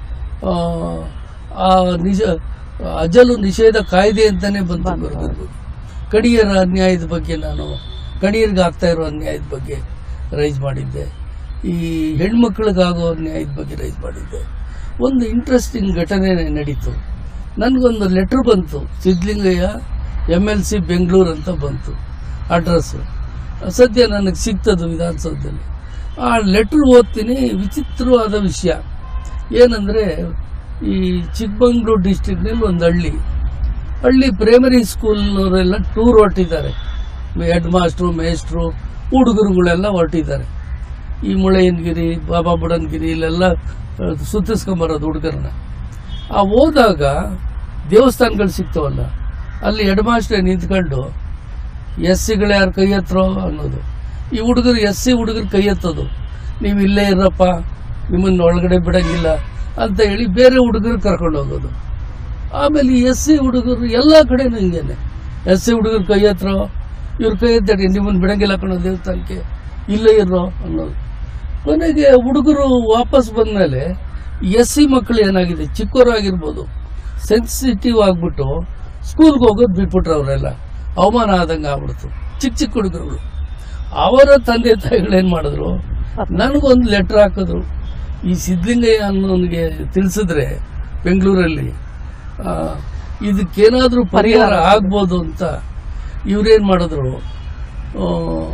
ಆ ನಿಜ ಅಜಲು ನಿಷೇಧ ಕಾಯ್ದೆ ಅಂತಾನೆ ಬಂತು ಕೊರಗರು ಕಡಿಯರ ಅನ್ಯಾಯದ ಬಗ್ಗೆ ನಾನು ಕಡಿಯರಿಗೆ ಆಗ್ತಾ ಇರೋ ಅನ್ಯಾಯದ ಬಗ್ಗೆ ರೈಸ್ ಮಾಡಿದ್ದೆ ಈ ಹೆಣ್ಮಕ್ಳಿಗಾಗೋ ಅನ್ಯಾಯದ ಬಗ್ಗೆ ರೈಸ್ ಮಾಡಿದ್ದೆ ಒಂದು ಇಂಟ್ರೆಸ್ಟಿಂಗ್ ಘಟನೆ ನಡೀತು ನನಗೊಂದು ಲೆಟ್ರ್ ಬಂತು Siddalingaiah M L C Bengaluru ಅಂತ ಬಂತು ಅಡ್ರೆಸ್ಸು ಸದ್ಯ ನನಗೆ ಸಿಗ್ತದು ವಿಧಾನಸೌಧದಲ್ಲಿ ಆ ಲೆಟ್ರ್ ಓದ್ತೀನಿ ವಿಚಿತ್ರವಾದ ವಿಷಯ ಏನಂದರೆ ಈ ಚಿಕ್ಕಮಂಗ್ಳೂರು ಡಿಸ್ಟಿಕ್ನಲ್ಲಿ ಒಂದು ಹಳ್ಳಿ ಹಳ್ಳಿ ಪ್ರೈಮರಿ ಸ್ಕೂಲ್ನವರೆಲ್ಲ ಟೂರ್ ಹೊರಟಿದ್ದಾರೆ ಹೆಡ್ ಮಾಸ್ಟ್ರು ಮೇಸ್ಟ್ರು ಹುಡುಗರುಗಳೆಲ್ಲ ಹೊರಟಿದ್ದಾರೆ ಈ ಮುಳೆಯನಗಿರಿ ಬಾಬಾ ಬುಡನ್ಗಿರಿ ಇಲ್ಲೆಲ್ಲ ಆ, ಸುತ್ತಿಸ್ಕೊಂಬರೋದು ಹುಡುಗರನ್ನ ಆ ಹೋದಾಗ ದೇವಸ್ಥಾನಗಳು ಸಿಗ್ತಾವಲ್ಲ ಅಲ್ಲಿ ಹೆಡ್ ಮಾಸ್ಟರ್ ನಿಂತ್ಕೊಂಡು ಎಸ್ ಸಿಗಳು ಯಾರು ಕೈ ಎತ್ತರೋ ಅನ್ನೋದು ಈ ಹುಡುಗರು ಎಸ್ ಸಿ ಹುಡುಗರು ಕೈ ಎತ್ತೋದು ನೀವು ಇಲ್ಲೇ ಇರಪ್ಪ ನಿಮ್ಮನ್ನು ಒಳಗಡೆ ಬಿಡಂಗಿಲ್ಲ ಅಂತ ಹೇಳಿ ಬೇರೆ ಹುಡುಗರು ಕರ್ಕೊಂಡು ಹೋಗೋದು ಆಮೇಲೆ ಈ ಎಸ್ ಸಿ ಹುಡುಗರು ಎಲ್ಲ ಕಡೆನೂ ಹಿಂಗೇನೆ ಎಸ್ ಸಿ ಹುಡುಗರು ಕೈ ಹತ್ರೋ ಇವ್ರ ಕೈ ಎತ್ತಡಿ ನಿಮ್ಮನ್ನು ಬಿಡಂಗಿಲ್ಲ ಕಣೋ ದೇವಸ್ಥಾನಕ್ಕೆ ಇಲ್ಲೇ ಇರೋ ಅನ್ನೋದು ಕೊನೆಗೆ ಹುಡುಗರು ವಾಪಸ್ ಬಂದಮೇಲೆ ಎಸ್ ಸಿ ಮಕ್ಕಳು ಏನಾಗಿದೆ ಚಿಕ್ಕವರಾಗಿರ್ಬೋದು ಸೆನ್ಸಿಟಿವ್ ಆಗ್ಬಿಟ್ಟು ಸ್ಕೂಲ್ಗೆ ಹೋಗೋದು ಬಿಟ್ಬಿಟ್ರು ಅವರೆಲ್ಲ ಅವಮಾನ ಆದಂಗೆ ಆಗ್ಬಿಡ್ತು ಚಿಕ್ಕ ಚಿಕ್ಕ ಹುಡುಗರುಗಳು ಅವರ ತಂದೆ ತಾಯಿಗಳೇನು ಮಾಡಿದ್ರು ನನಗೊಂದು ಲೆಟ್ರ್ ಹಾಕಿದ್ರು ಈ ಸಿದ್ಲಿಂಗಯ್ಯ ಅನ್ನೋನಿಗೆ ತಿಳಿಸಿದ್ರೆ ಬೆಂಗಳೂರಲ್ಲಿ ಆ, ಇದಕ್ಕೇನಾದ್ರೂ ಪರಿಹಾರ ಆಗ್ಬೋದು ಅಂತ ಇವ್ರೇನು ಮಾಡಿದ್ರು ಆ,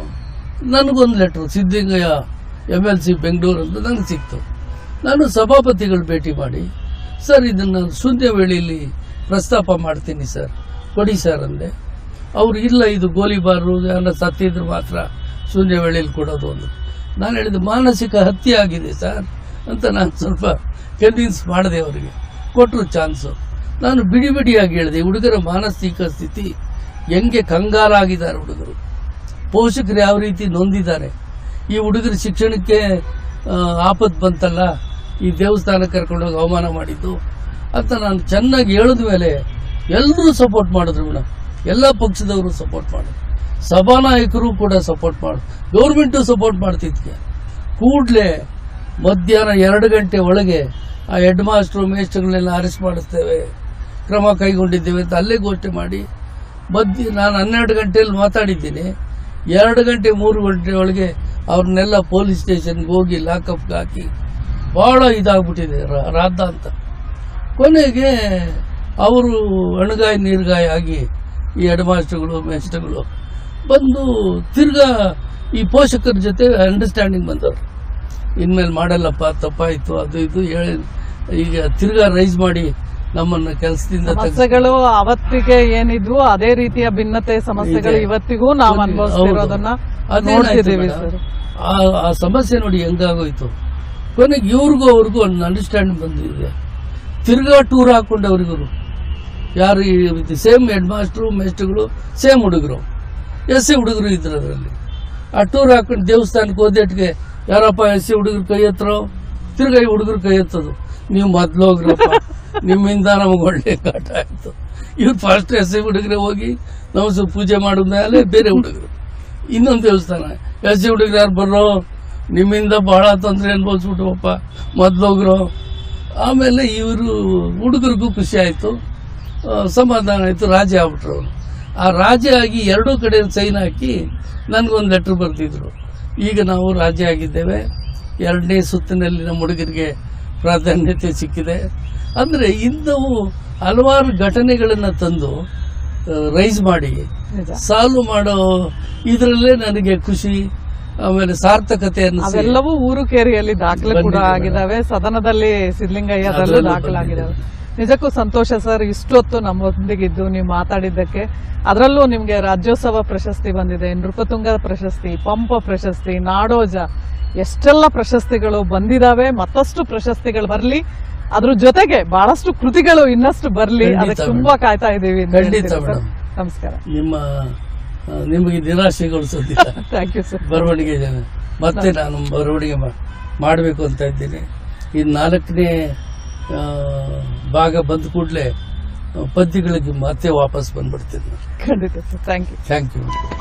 ನನಗೊಂದು letter Siddalingaiah M L C Bengaluru ಅಂತ ನನಗೆ ಸಿಕ್ತು ನಾನು ಸಭಾಪತಿಗಳು ಭೇಟಿ ಮಾಡಿ ಸರ್ ಇದನ್ನು ಶೂನ್ಯ ವೇಳೆಯಲ್ಲಿ ಪ್ರಸ್ತಾಪ ಮಾಡ್ತೀನಿ ಸರ್ ಕೊಡಿ ಸರ್ ಅಂದೆ ಅವ್ರು ಇಲ್ಲ ಇದು ಗೋಲಿಬಾರು ಯಾರ ಸತ್ತಿದ್ರು ಮಾತ್ರ ಶೂನ್ಯ ವೇಳೆಯಲ್ಲಿ ಕೊಡೋದು ಅಂದ್ರು ನಾನು ಹೇಳಿದೆ ಮಾನಸಿಕ ಹತ್ಯೆ ಆಗಿದೆ ಸರ್ ಅಂತ ನಾನು ಸ್ವಲ್ಪ ಕನ್ವಿನ್ಸ್ ಮಾಡಿದೆ ಅವರಿಗೆ ಕೊಟ್ಟರು ಚಾನ್ಸು ನಾನು ಬಿಡಿ ಬಿಡಿಯಾಗಿ ಹೇಳಿದೆ ಹುಡುಗರ ಮಾನಸಿಕ ಸ್ಥಿತಿ ಹೆಂಗೆ ಕಂಗಾಲಾಗಿದ್ದಾರೆ ಹುಡುಗರು ಪೋಷಕರು ಯಾವ ರೀತಿ ನೊಂದಿದ್ದಾರೆ ಈ ಹುಡುಗರ ಶಿಕ್ಷಣಕ್ಕೆ ಆ, ಆಪತ್ತು ಬಂತಲ್ಲ ಈ ದೇವಸ್ಥಾನ ಕರ್ಕೊಂಡೋಗಿ ಅವಮಾನ ಮಾಡಿದ್ದು ಅಂತ ನಾನು ಚೆನ್ನಾಗಿ ಹೇಳಿದ ಮೇಲೆ ಎಲ್ಲರೂ ಸಪೋರ್ಟ್ ಮಾಡಿದ್ರು ಮೇಡಮ್ ಎಲ್ಲ ಪಕ್ಷದವರು ಸಪೋರ್ಟ್ ಮಾಡಿದ್ರು ಸಭಾನಾಯಕರು ಕೂಡ ಸಪೋರ್ಟ್ ಮಾಡು ಗೌರ್ಮೆಂಟು ಸಪೋರ್ಟ್ ಮಾಡ್ತಿದ್ಕೆ ಕೂಡಲೇ ಮಧ್ಯಾಹ್ನ ಎರಡು ಗಂಟೆ ಒಳಗೆ ಆ ಹೆಡ್ ಮಾಸ್ಟ್ರು ಮೇಸ್ಟ್ರುಗಳನ್ನೆಲ್ಲ ಅರೆಸ್ಟ್ ಮಾಡಿಸ್ತೇವೆ ಕ್ರಮ ಕೈಗೊಂಡಿದ್ದೇವೆ ಅಂತ ಅಲ್ಲೇ ಘೋಷಣೆ ಮಾಡಿ ಮಧ್ಯ ನಾನು ಹನ್ನೆರಡು ಗಂಟೆಯಲ್ಲಿ ಮಾತಾಡಿದ್ದೀನಿ ಎರಡು ಗಂಟೆ ಮೂರು ಗಂಟೆ ಒಳಗೆ ಅವ್ರನ್ನೆಲ್ಲ ಪೊಲೀಸ್ ಸ್ಟೇಷನ್ಗೆ ಹೋಗಿ ಲಾಕಪ್ಗೆ ಹಾಕಿ ಭಾಳ ಇದಾಗ್ಬಿಟ್ಟಿದೆ ರಾ- ರಾಧ ಅಂತ ಕೊನೆಗೆ ಅವರು ಅಣಗಾಯಿ ನೀರ್ಗಾಯಿ ಆಗಿ ಈ ಹೆಡ್ ಮಾಸ್ಟರ್ಗಳು ಮೇಸ್ಟರ್ಗಳು ಬಂದು ತಿರ್ಗಾ ಈ ಪೋಷಕರ ಜೊತೆ ಅಂಡರ್ಸ್ಟ್ಯಾಂಡಿಂಗ್ ಬಂದವರು ಇನ್ಮೇಲೆ ಮಾಡಲ್ಲಪ್ಪ ತಪ್ಪಾಯಿತು ಅದು ಇದು ಹೇಳಿ ಈಗ ತಿರ್ಗಾ ರೈಸ್ ಮಾಡಿ ನಮ್ಮನ್ನ ಕೆಲಸದಿಂದ ಸಮಸ್ಯೆಗಳು ಅವತ್ತಿಗೆ ಏನಿದ್ವು ಅದೇ ರೀತಿಯ ಭಿನ್ನತೆ ಸಮಸ್ಯೆಗಳು ಇದೆ. ಇವತ್ತಿಗೂ ನಾವು ಅನುಭವಿಸ್ತಿರೋದನ್ನ ನೋಡ್ತಿದ್ದೀವಿ ಸರ್ ಆ ಆ ಸಮಸ್ಯೆ ನೋಡಿ ಹೆಂಗಾಗೋಯ್ತು ಕೊನೆಗೆ ಇವ್ರಿಗೂ ಅವ್ರಿಗೂ ಒಂದು ಅಂಡರ್ಸ್ಟ್ಯಾಂಡಿಂಗ್ ಬಂದಿದೆ ತಿರ್ಗಾ ಟೂರ್ ಹಾಕೊಂಡವ್ರಿಗೂ ಯಾರು ಸೇಮ್ ಹೆಡ್ ಮಾಸ್ಟ್ರು ಮೇಸ್ಟ್ರುಗಳು ಸೇಮ್ ಹುಡುಗರು ಎಸ್ ಸಿ ಹುಡುಗರು ಇದ್ರು ಅದರಲ್ಲಿ ಆ ಟೂರ್ ಹಾಕೊಂಡು ದೇವಸ್ಥಾನಕ್ಕೆ ಹೋದೇಟ್ಗೆ ಯಾರಪ್ಪ ಎಸ್ ಸಿ ಹುಡುಗರು ಕೈ ಎತ್ತರೋ ತಿರ್ಗಾ ಈ ಹುಡುಗರು ಕೈ ಎತ್ತೋದು ನೀವು ಮೊದ್ಲು ಹೋಗ್ರಪ್ಪ ನಿಮ್ಮಿಂದ ನಮಗೆ ಒಳ್ಳೆ ಕಾಟ ಆಯ್ತು ಇವ್ರು ಫಸ್ಟ್ ಎಸ್ ಸಿ ಹುಡುಗರೇ ಹೋಗಿ ನಾವು ಸ್ವಲ್ಪ ಪೂಜೆ ಮಾಡಿದ ಮೇಲೆ ಬೇರೆ ಹುಡುಗರು ಇನ್ನೊಂದು ದೇವಸ್ಥಾನ ಎಸ್ ಸಿ ಹುಡುಗರು ಯಾರು ಬರ್ರೋ ನಿಮ್ಮಿಂದ ಬಹಳ ತೊಂದರೆ ಅನ್ಭವಿಸ್ಬಿಟ್ಟವಪ್ಪ ಮೊದ್ಲೋಗ್ರು ಆಮೇಲೆ ಇವರು ಹುಡುಗರಿಗೂ ಖುಷಿ ಆಯಿತು ಸಮಾಧಾನ ಆಯಿತು ರಾಜಿ ಆಗ್ಬಿಟ್ರು ಅವರು ಆ ರಾಜಿ ಆಗಿ ಎರಡೂ ಕಡೆ ಸೈನ್ ಹಾಕಿ ನನಗೊಂದು ಲೆಟ್ರ್ ಬರ್ತಿದ್ರು ಈಗ ನಾವು ರಾಜಿ ಆಗಿದ್ದೇವೆ ಎರಡನೇ ಸುತ್ತಿನಲ್ಲಿ ನಮ್ಮ ಹುಡುಗರಿಗೆ ಪ್ರಾಧಾನ್ಯತೆ ಸಿಕ್ಕಿದೆ ಅಂದರೆ ಇಂಥವು ಹಲವಾರು ಘಟನೆಗಳನ್ನು ತಂದು ರೈಸ್ ಮಾಡಿ ನಿಜ ಸಾಲ್ವ್ ಮಾಡೋ ಇದರಲ್ಲೇ ನನಗೆ ಖುಷಿ ಆಮೇಲೆ ಸಾರ್ಥಕತೆ ಅನ್ನಿಸಿ ಅವೆಲ್ಲವೂ ಊರು ಕೇರಿಯಲ್ಲಿ ದಾಖಲೆ ಕೂಡ ಬಂದಿದೆ ಆಗಿದಾವೆ ಸದನದಲ್ಲಿ ಸಿದ್ಲಿಂಗಯ್ಯದಲ್ಲೂ ಅದ್ರಲ್ಲೂ ದಾಖಲಾಗಿದ್ದಾವೆ ನಿಜಕ್ಕೂ ಸಂತೋಷ ಸರ್ ಇಷ್ಟೊತ್ತು ನಮ್ಮೊಂದಿಗಿದ್ದು ನೀವು ಮಾತಾಡಿದ್ದಕ್ಕೆ ಅದರಲ್ಲೂ ನಿಮ್ಗೆ ರಾಜ್ಯೋತ್ಸವ ಪ್ರಶಸ್ತಿ ಬಂದಿದೆ ನೃಪತುಂಗ ಪ್ರಶಸ್ತಿ ಪಂಪ ಪ್ರಶಸ್ತಿ ನಾಡೋಜ ಎಷ್ಟೆಲ್ಲ ಪ್ರಶಸ್ತಿಗಳು ಬಂದಿದಾವೆ ಮತ್ತಷ್ಟು ಪ್ರಶಸ್ತಿಗಳು ಬರ್ಲಿ ಅದ್ರ ಜೊತೆಗೆ ಬಹಳಷ್ಟು ಕೃತಿಗಳು ಇನ್ನಷ್ಟು ಬರ್ಲಿ ಖಂಡಿತ ಅದಕ್ಕೆ ಮೇಡಮ್. ತುಂಬಾ ಕಾಯ್ತಾ ಇದೀವಿ ಅಂತ ಖಂಡಿತ ಹೇಳ್ತೀರಾ ಸರ್? ಮೇಡಮ್. ನಮಸ್ಕಾರ ನಿಮ್ಮ ಆ, ನಿಮಗೆ ನಿರಾಶೆಗೊಳಿಸೋದಿಲ್ಲ ಥ್ಯಾಂಕ್ ಯು ಸರ್ ಬರವಣಿಗೆ ಜನ ಮತ್ತೆ ನಾನು ಬರವಣಿಗೆ ಮಾಡಬೇಕು ಅಂತ ಇದ್ದೀನಿ ಈ ನಾಲ್ಕನೇ ಆ, ಭಾಗ ಬಂದ ಕೂಡಲೇ ಪದ್ಯಗಳಿಗೆ ಮತ್ತೆ ವಾಪಸ್ ಬಂದ್ಬಿಡ್ತೀನಿ ಖಂಡಿತ sir thank you thank you